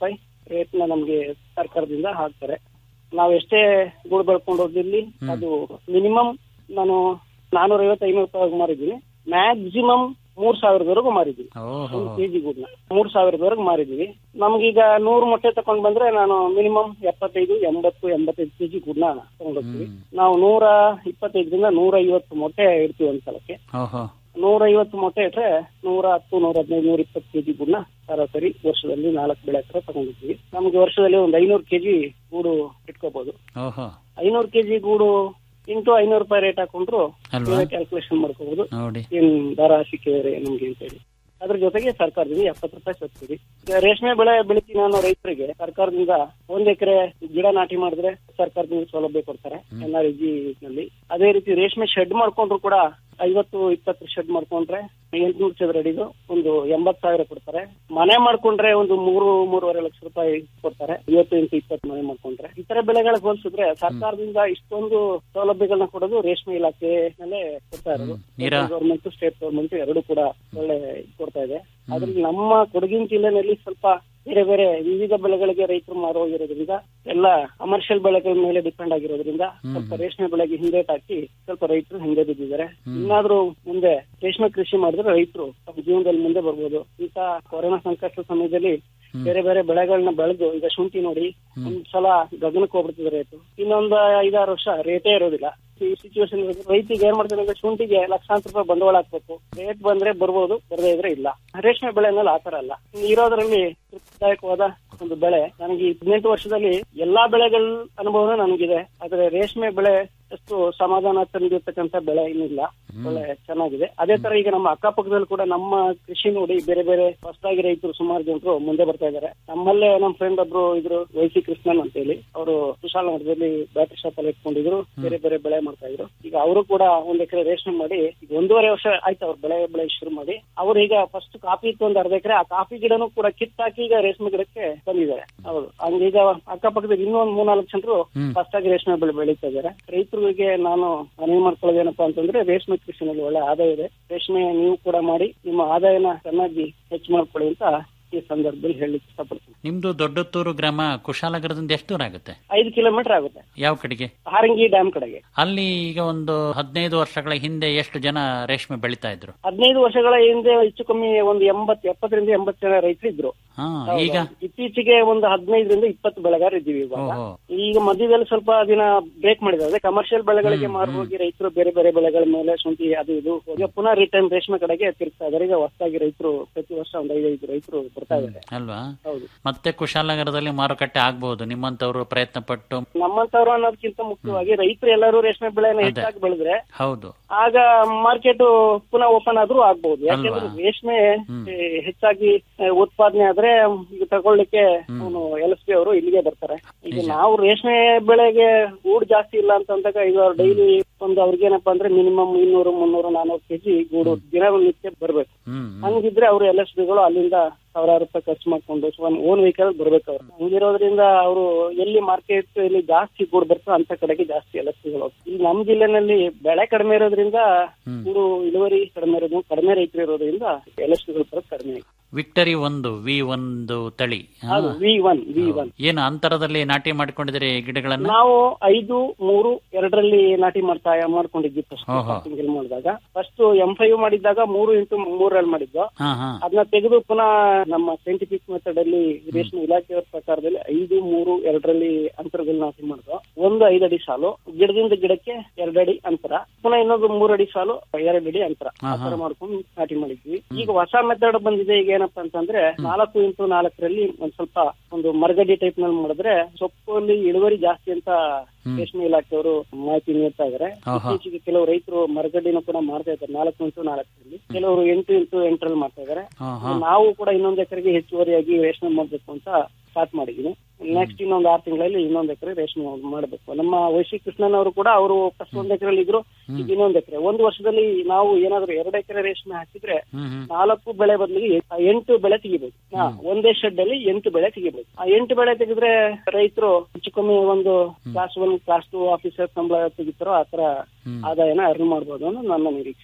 ರೇಟ್ ನ ನಮ್ಗೆ ಸರ್ಕಾರದಿಂದ ಹಾಕ್ತಾರೆ ನಾವ್ ಎಷ್ಟೇ ಗೂಡು ಬೆಳ್ಕೊಂಡು ಹೋಗಿರ್ಲಿ ಅದು ಮಿನಿಮಮ್ ನಾನು ನಾನೂರ ಐವತ್ತು ಐನೂರು ರೂಪಾಯಿ ಮಾರಿದ್ದೀನಿ ಮ್ಯಾಕ್ಸಿಮಮ್ ಮೂರ್ ಸಾವಿರದವರೆಗೂ ಮಾರಿದ್ದೀನಿ ಓಹೋ ಒಂದು ಕೆಜಿ ಗೂಡ್ನ ಮೂರ್ ಸಾವಿರದವರೆಗೂ ಮಾರಿದೀವಿ ನಮ್ಗೀಗ ನೂರು ಮೊಟ್ಟೆ ತಕೊಂಡ್ ಬಂದ್ರೆ ನಾನು ಮಿನಿಮಮ್ ಎಪ್ಪತ್ತೈದು ಎಂಬತ್ತು ಎಂಬತ್ತೈದು ಕೆಜಿ ಗೂಡ್ನ ತಗೊಂಡೋಗ್ತೀವಿ ನಾವು ನೂರ ಇಪ್ಪತ್ತೈದರಿಂದ ನೂರ ಐವತ್ತು ಮೊಟ್ಟೆ ಇಡ್ತೀವಿ ಒಂದ್ ಸಲಕ್ಕೆ ಓಹೋ ನೂರ ಐವತ್ತು ಮೊಟ್ಟೆ ಇಟ್ರೆ ನೂರ ಹತ್ತು ನೂರ ಹದಿನೈದು ನೂರ ಇಪ್ಪತ್ತು ಕೆಜಿ ಗೂಡ್ನ ಸರಾಸರಿ ವರ್ಷದಲ್ಲಿ ನಾಲ್ಕು ಬೆಳೆ ಹತ್ರ ತಗೊಂಡಿರ್ತೀವಿ ನಮ್ಗೆ ವರ್ಷದಲ್ಲಿ ಒಂದು ಐನೂರು ಕೆಜಿ ಗೂಡು ಇಟ್ಕೋಬಹುದು ಓಹೋ ಐನೂರು ಕೆಜಿ ಗೂಡು ಇಂಟು ಐನೂರು ರೂಪಾಯಿ ರೇಟ್ ಹಾಕೊಂಡ್ರು ಅಲ್ವಾ? ಕ್ಯಾಲ್ಕುಲೇಷನ್ ಮಾಡ್ಕೋಬಹುದು ನೋಡಿ ಏನ್ ದರ ಸಿಕ್ಕಿದ್ರೆ ನಮ್ಗೆ ಅಂತ ಹೇಳಿ ಅದ್ರ ಜೊತೆಗೆ ಸರ್ಕಾರದಿಂದ ಎಪ್ಪತ್ತು ರೂಪಾಯಿ ಸಬ್ಸಿಡಿ ಈಗ ರೇಷ್ಮೆ ಬೆಳೆ ಬೆಳಿತೀನಿ ಅನ್ನೋ ರೈತರಿಗೆ ಸರ್ಕಾರದಿಂದ ಒಂದ್ ಎಕರೆ ಗಿಡ ನಾಟಿ ಮಾಡಿದ್ರೆ ಸರ್ಕಾರದಿಂದ ಸೌಲಭ್ಯ ಕೊಡ್ತಾರೆ ಎನ್ ಆರ್ ಜಿ ನಲ್ಲಿ ಅದೇ ರೀತಿ ರೇಷ್ಮೆ ಶೆಡ್ ಮಾಡ್ಕೊಂಡ್ರು ಕೂಡ ಐವತ್ತು ಇಪ್ಪತ್ತು ಶೆಡ್ ಮಾಡ್ಕೊಂಡ್ರೆ ಎಂಟ್ನೂರು ಚದರ ಅಡಿದು ಒಂದು ಎಂಬತ್ ಸಾವಿರ ಕೊಡ್ತಾರೆ ಮನೆ ಮಾಡ್ಕೊಂಡ್ರೆ ಒಂದು ಮೂರು ಮೂರುವರೆ ಲಕ್ಷ ರೂಪಾಯಿ ಕೊಡ್ತಾರೆ ಐವತ್ತು ಇಂಟು ಇಪ್ಪತ್ತು ಮನೆ ಮಾಡ್ಕೊಂಡ್ರೆ ಇತರ ಬೆಳೆಗಳಿಗೆ ಹೋಲಿಸಿದ್ರೆ ಸರ್ಕಾರದಿಂದ ಇಷ್ಟೊಂದು ಸೌಲಭ್ಯಗಳನ್ನ ಕೊಡೋದು ರೇಷ್ಮೆ ಇಲಾಖೆನಲ್ಲೇ ಕೊಡ್ತಾ ಇರೋದು ನೀರಾ- ಗೌರ್ಮೆಂಟ್ ಸ್ಟೇಟ್ ಗೌರ್ಮೆಂಟ್ ಎರಡು ಕೂಡ ಒಳ್ಳೆ ಇದ್ ಕೊಡ್ತಾ ಇದೆ ಅದ್ರಲ್ಲಿ ನಮ್ಮ ಕೊಡಗಿನ ಜಿಲ್ಲೆನಲ್ಲಿ ಸ್ವಲ್ಪ ಬೇರೆ ಬೇರೆ ವಿವಿಧ ಬೆಳೆಗಳಿಗೆ ರೈತರು ಮಾರೋಗಿರೋದ್ರಿಂದ ಎಲ್ಲ ಕಮರ್ಷಿಯಲ್ ಬೆಳೆಗಳ ಮೇಲೆ ಡಿಪೆಂಡ್ ಆಗಿರೋದ್ರಿಂದ ಸ್ವಲ್ಪ ರೇಷ್ಮೆ ಬೆಳೆಗೆ ಹಿಂದೇಟ್ ಹಾಕಿ ಸ್ವಲ್ಪ ರೈತರು ಹಿಂದೆ ಬಿದ್ದಿದ್ದಾರೆ ಇನ್ನಾದ್ರೂ ಮುಂದೆ ರೇಷ್ಮೆ ಕೃಷಿ ಮಾಡಿದ್ರೆ ರೈತರು ತಮ್ಮ ಜೀವನದಲ್ಲಿ ಮುಂದೆ ಬರ್ಬೋದು ಈಗ ಕೊರೋನಾ ಸಂಕಷ್ಟ ಸಮಯದಲ್ಲಿ ಬೇರೆ ಬೇರೆ ಬೆಳೆಗಳನ್ನ ಬೆಳೆದು ಈಗ ಶುಂಠಿ ನೋಡಿ ಒಂದ್ ಸಲ ಗಗನಕ್ಕೆ ಹೋಗ್ಬಿಡ್ತದೆ ರೇಟು ಇನ್ನೊಂದು ಐದಾರು ವರ್ಷ ರೇಟೇ ಇರೋದಿಲ್ಲ ಈ ಸಿಚುವೇಶನ್ ರೈತಿಗೆ ಏನ್ ಮಾಡ್ತಾನೆ ಅಂದ್ರೆ ಶುಂಠಿಗೆ ಲಕ್ಷಾಂತರ ರೂಪಾಯಿ ಬಂಡವಾಳ ಹಾಕ್ಬೇಕು ರೇಟ್ ಬಂದ್ರೆ ಬರ್ಬೋದು ಬರದೇ ಇದ್ರೆ ಇಲ್ಲ ರೇಷ್ಮೆ ಬೆಳೆ ಮೇಲೆ ಆತರ ಅಲ್ಲ ಇರೋದ್ರಲ್ಲಿ ತೃಪ್ತಿದಾಯಕವಾದ ಒಂದು ಬೆಳೆ ನನಗೆ ಈ ಹದಿನೆಂಟು ವರ್ಷದಲ್ಲಿ ಎಲ್ಲಾ ಬೆಳೆಗಳ ಅನುಭವನೂ ನನಗಿದೆ ಆದ್ರೆ ರೇಷ್ಮೆ ಬೆಳೆ ಅಷ್ಟು ಸಮಾಧಾನ ತಂದಿರ್ತಕ್ಕಂಥ ಬೆಳೆ ಇನ್ನಿಲ್ಲ ಒಳ್ಳೆ ಚೆನ್ನಾಗಿದೆ ಅದೇ ತರ ಈಗ ನಮ್ಮ ಅಕ್ಕಪಕ್ಕದಲ್ಲಿ ಕೂಡ ನಮ್ಮ ಕೃಷಿ ನೋಡಿ ಬೇರೆ ಬೇರೆ ಹೊಸದಾಗಿ ರೈತರು ಸುಮಾರು ಜನರು ಮುಂದೆ ಬರ್ತಾ ಇದ್ದಾರೆ ನಮ್ಮಲ್ಲೇ ನಮ್ಮ ಫ್ರೆಂಡ್ ಒಬ್ರು ಇದ್ರು ವೈಸಿ ಕೃಷ್ಣನ್ ಅಂತ ಹೇಳಿ ಅವರು ಕುಶಾಲನಗರದಲ್ಲಿ ಬ್ಯಾಟರಿ ಶಾಪ್ ಅಲ್ಲಿ ಇಟ್ಕೊಂಡಿದ್ರು ಬೇರೆ ಬೇರೆ ಬೆಳೆ ಮಾಡ್ತಾ ಇದ್ರು ಈಗ ಅವರು ಕೂಡ ಒಂದ್ ಎಕರೆ ರೇಷ್ಮೆ ಮಾಡಿ ಈಗ ಒಂದೂವರೆ ವರ್ಷ ಆಯ್ತು ಅವ್ರು ಬೆಳೆ ಬೆಳೆ ಶುರು ಮಾಡಿ ಅವ್ರು ಈಗ ಫಸ್ಟ್ ಕಾಫಿ ಇತ್ತು ಒಂದು ಅರ್ಧ ಎಕರೆ ಆ ಕಾಫಿ ಗಿಡನೂ ಕೂಡ ಕಿತ್ತಾಕಿ ಈಗ ರೇಷ್ಮೆ ಗಿಡಕ್ಕೆ ಬಂದಿದ್ದಾರೆ ಹೌದು ಹಂಗೀಗ ಅಕ್ಕಪಕ್ಕದಲ್ಲಿ ಇನ್ನೊಂದ್ ಮೂರ್ನಾಲ್ಕು ಜನರು ಫಸ್ಟ್ ಆಗಿ ರೇಷ್ಮೆ ಬೆಳೆ ಬೆಳೀತಾ ಇದ್ದಾರೆ ರೈತರಿಗೆ ನಾನು ಮನವಿ ಮಾಡ್ಕೊಳ್ಳೋದೇನಪ್ಪಾ ಅಂತಂದ್ರೆ ರೇಷ್ಮೆ ಕೃಷಿನಲ್ಲಿ ಒಳ್ಳೆ ಆದಾಯ ಇದೆ ರೇಷ್ಮೆ ನೀವು ಕೂಡ ಮಾಡಿ ನಿಮ್ಮ ಆದಾಯನ ಚೆನ್ನಾಗಿ ಹೆಚ್ಚು ಮಾಡ್ಕೊಳ್ಳಿ ಅಂತ ಈ ಸಂದರ್ಭದಲ್ಲಿ ಹೇಳಲಿಕ್ಕೆ ಇಷ್ಟಪಡ್ತೀನಿ ನಿಮ್ದು ದೊಡ್ಡತ್ತೂರು ಗ್ರಾಮ ಕುಶಾಲನಗರದಿಂದ ಎಷ್ಟು ದೂರ ಆಗುತ್ತೆ ಐದು ಕಿಲೋಮೀಟರ್ ಆಗುತ್ತೆ ಯಾವ ಕಡೆಗೆ ಹಾರಂಗಿ ಡ್ಯಾಮ್ ಕಡೆಗೆ ಅಲ್ಲಿ ಈಗ ಒಂದು ಹದಿನೈದು ವರ್ಷಗಳ ಹಿಂದೆ ಎಷ್ಟು ಜನ ರೇಷ್ಮೆ ಬೆಳಿತಾ ಇದ್ರು ಹದಿನೈದು ವರ್ಷಗಳ ಹಿಂದೆ ಹೆಚ್ಚು ಕಮ್ಮಿ ಒಂದು ಎಂಬತ್ ಎಪ್ಪತ್ತರಿಂದ ಎಂಬತ್ತು ಜನ ರೈತರಿದ್ರು ಹಾ ಈಗ ಇತ್ತೀಚೆಗೆ ಒಂದು ಹದಿನೈದರಿಂದ ಇಪ್ಪತ್ತು ಬೆಳೆಗಾರ ಇದ್ದೀವಿ ಇವಾಗ ಓಹೋ ಈಗ ಮಧ್ಯದಲ್ಲಿ ಸ್ವಲ್ಪ ದಿನ ಬ್ರೇಕ್ ಮಾಡಿದ್ದಾರೆ ಕಮರ್ಷಿಯಲ್ ಬೆಳೆಗಳಿಗೆ ಮಾರು ಹೋಗಿ ರೈತರು ಬೇರೆ ಬೇರೆ ಬೆಳೆಗಳ ಮೇಲೆ ಶುಂಠಿ ಅದು ಇದು ಈಗ ಪುನಃ ರಿಟರ್ನ್ ರೇಷ್ಮೆ ಕಡೆಗೆ ತಿರುಗ್ತಾ ಇದ್ದಾರೆ ಈಗ ಹೊಸದಾಗಿ ರೈತರು ಪ್ರತಿ ವರ್ಷ ಒಂದು ಐದೈದು ರೈತರು ಬರ್ತಾ ಇದ್ದಾರೆ ಅಲ್ವಾ ಹೌದು ಮತ್ತೆ ಕುಶಾಲನಗರದಲ್ಲಿ ಮಾರುಕಟ್ಟೆ ಆಗ್ಬಹುದು ನಿಮ್ಮಂತವ್ರು ಪ್ರಯತ್ನ ಪಟ್ಟು ನಮ್ಮಂತವ್ರು ಅನ್ನೋದಕ್ಕಿಂತ ಮುಖ್ಯವಾಗಿ ರೈತರು ಎಲ್ಲರೂ ರೇಷ್ಮೆ ಬೆಳೆನ ಹೆಚ್ಚಾಗಿ ಬೆಳೆದ್ರೆ ಹೌದು ಆಗ ಮಾರ್ಕೆಟ್ ಪುನಃ ಓಪನ್ ಆದ್ರೂ ಆಗ್ಬಹುದು ಯಾಕೆಂದ್ರೆ ಅಲ್ವಾ? ರೇಷ್ಮೆ ಏ, ಹೆಚ್ಚಾಗಿ ಏ, ಉತ್ಪಾದನೆ ಆದ್ರೆ ಈಗ ತಗೊಳ್ಳಿಕ್ಕೆ ಅವನು ಎಲ್ ಎಸ್ ಪಿ ಅವರು ಇಲ್ಲಿಗೆ ಬರ್ತಾರೆ ಈಗ ನಾವು ರೇಷ್ಮೆ ಬೆಳೆಗೆ ಗೂಡು ಜಾಸ್ತಿ ಇಲ್ಲ ಅಂತಂದಾಗ ಈಗ ಡೈಲಿ ಒಂದು ಅವ್ರಿಗೇನಪ್ಪಾ ಅಂದ್ರೆ ಮಿನಿಮಮ್ ಇನ್ನೂರು ಮುನ್ನೂರು ನಾನೂರು ಕೆಜಿ ಗೂಡು ದಿನನಿತ್ಯ ಬರ್ಬೇಕು ಹ್ಮ್ ಹಂಗಿದ್ರೆ ಅವರು ಎಲ್ ಎಸ್ ಪಿಗಳು ಅಲ್ಲಿಂದ ಸಾವಿರಾರು ರೂಪಾಯಿ ಖರ್ಚು ಮಾಡ್ಕೊಂಡು ಓನ್ ವೆಹಿಕಲ್ ಬರ್ಬೇಕು ಅವ್ರು ಹಂಗಿರೋದ್ರಿಂದ ಅವರು ಎಲ್ಲಿ ಮಾರ್ಕೆಟ್ ಇಲ್ಲಿ ಜಾಸ್ತಿ ಗೂಡು ಬರ್ತೋ ಅಂತ ಕಡೆಗೆ ಜಾಸ್ತಿ ಎಲ್ ಎಸ್ ಪಿಗಳು ಇಲ್ಲಿ ನಮ್ಮ ಜಿಲ್ಲೆನಲ್ಲಿ ಬೆಳೆ ಕಡಿಮೆ ಇರೋದ್ರಿಂದ ಗೂಡು ಇಳುವರಿ ಕಡಿಮೆ ಇರೋದು ಕಡಿಮೆ ರೈತರು ಇರೋದ್ರಿಂದ ಎಲ್ ಎಸ್ ಪಿಗಳು ಬರೋದು ಕಡಿಮೆ ವಿಕ್ಟರಿ ಒಂದು ವಿ ಒಂದು ತಳಿ ಹಾ. ಅದು ವಿ ಒನ್ ವಿ ಒನ್ ಏನು ಅಂತರದಲ್ಲಿ ನಾಟಿ ಮಾಡ್ಕೊಂಡಿದ್ದೀರಿ ಗಿಡಗಳನ್ನ ನಾವು ಐದು ಮೂರು ಎರಡರಲ್ಲಿ ನಾಟಿ ಮಾಡ್ತಾ ಮಾಡ್ಕೊಂಡಿದ್ವಿ ಫಸ್ಟ್ ಓಹೋ. ಮಾಡಿದಾಗ ಫಸ್ಟ್ ಎಂ ಫೈವ್ ಮಾಡಿದ್ದಾಗ ಮೂರು ಇಂಟು ಮೂರಲ್ಲಿ ಮಾಡಿದ್ದು ಹಾ ಹಾ ಅದನ್ನ ತೆಗೆದು ಪುನಃ ನಮ್ಮ ಸೈಂಟಿಫಿಕ್ ಮೆಥಡ್ ಅಲ್ಲಿ ರೇಷ್ಮೆ ಇಲಾಖೆಯ ಪ್ರಕಾರದಲ್ಲಿ ಐದು ಮೂರು ಎರಡರಲ್ಲಿ ಅಂತರದಲ್ಲಿ ನಾಟಿ ಮಾಡಿದ್ರು ಒಂದು ಐದಡಿ ಸಾಲು ಗಿಡದಿಂದ ಗಿಡಕ್ಕೆ ಎರಡಡಿ ಅಂತರ ಪುನಃ ಇನ್ನೊಂದು ಮೂರಡಿ ಸಾಲು ಎರಡಡಿ ಅಂತರ ಆ ತರ ಮಾಡ್ಕೊಂಡು ನಾಟಿ ಮಾಡಿದ್ವಿ ಈಗ ಹೊಸ ಮೆಥಡ್ ಬಂದಿದೆ ಈಗ ಏನಪ್ಪಾ ಅಂತಂದ್ರೆ ನಾಲ್ಕು ಇಂಟು ನಾಲ್ಕರಲ್ಲಿ ಒಂದ್ ಸ್ವಲ್ಪ ಒಂದು ಮರಗಡ್ಡಿ ಟೈಪ್ ನಲ್ಲಿ ಮಾಡಿದ್ರೆ ಸೊಪ್ಪಲ್ಲಿ ಇಳುವರಿ ಜಾಸ್ತಿ ಅಂತ ರೇಷ್ಮೆ ಇಲಾಖೆಯವರು ಮಾಹಿತಿ ನೀಡ್ತಾ ಇದಾರೆ ಆಹಾ. ಇತ್ತೀಚೆಗೆ ಕೆಲವು ರೈತರು ಮರಗಡ್ಡಿನ ಕೂಡ ಮಾಡ್ತಾ ಇದ್ದಾರೆ ನಾಲ್ಕು ಇಂಟು ನಾಲ್ಕರಲ್ಲಿ ಕೆಲವರು ಎಂಟು ಇಂಟು ಎಂಟರಲ್ಲಿ ಮಾಡ್ತಾ ಇದಾರೆ ಹಾ ಹಾ ನಾವು ಕೂಡ ಇನ್ನೊಂದು ಎಕರೆಗೆ ಹೆಚ್ಚುವರಿಯಾಗಿ ರೇಷ್ಮೆ ಮಾಡ್ಬೇಕು ಅಂತ ಸ್ಟಾರ್ಟ್ ಮಾಡಿದೀನಿ ನೆಕ್ಸ್ಟ್ ಇನ್ನೊಂದು ಆರು ತಿಂಗಳಲ್ಲಿ ಇನ್ನೊಂದು ಎಕರೆ ರೇಷ್ಮೆ ಮಾಡಬೇಕು ನಮ್ಮ ವೈಶಿ ಕೃಷ್ಣನ್ ಅವರು ಕೂಡ ಅವರು ಫಸ್ಟ್ ಒಂದ್ ಎಕರೆಲಿ ಇದ್ರು ಈಗ ಇನ್ನೊಂದು ಎಕರೆ ಒಂದು ವರ್ಷದಲ್ಲಿ ನಾವು ಏನಾದ್ರು ಎರಡು ಎಕರೆ ರೇಷ್ಮೆ ಹಾಕಿದ್ರೆ ಹ್ಮ್ ಹ್ಮ್ ನಾಲ್ಕು ಬೆಳೆ ಬದಲಿಗೆ ಎಂಟು ಬೆಳೆ ತೆಗಿಬೇಕು ಹಾ, ಒಂದೇ ಶೆಡ್ ಅಲ್ಲಿ ಎಂಟು ಬೆಳೆ ತೆಗಿಬೇಕು ಆ ಎಂಟು ಬೆಳೆ ತೆಗೆದ್ರೆ ರೈತರು ಹೆಚ್ಚು ಕಮ್ಮಿ ಒಂದು class one class two officer ಸಂಬಳ ತೆಗಿತಾರೋ ಆತರ ಆದಾಯನ ಅರ್ನ್ ಮಾಡ್ಬೋದು ಅನ್ನೋ ನನ್ನ ನಿರೀಕ್ಷೆ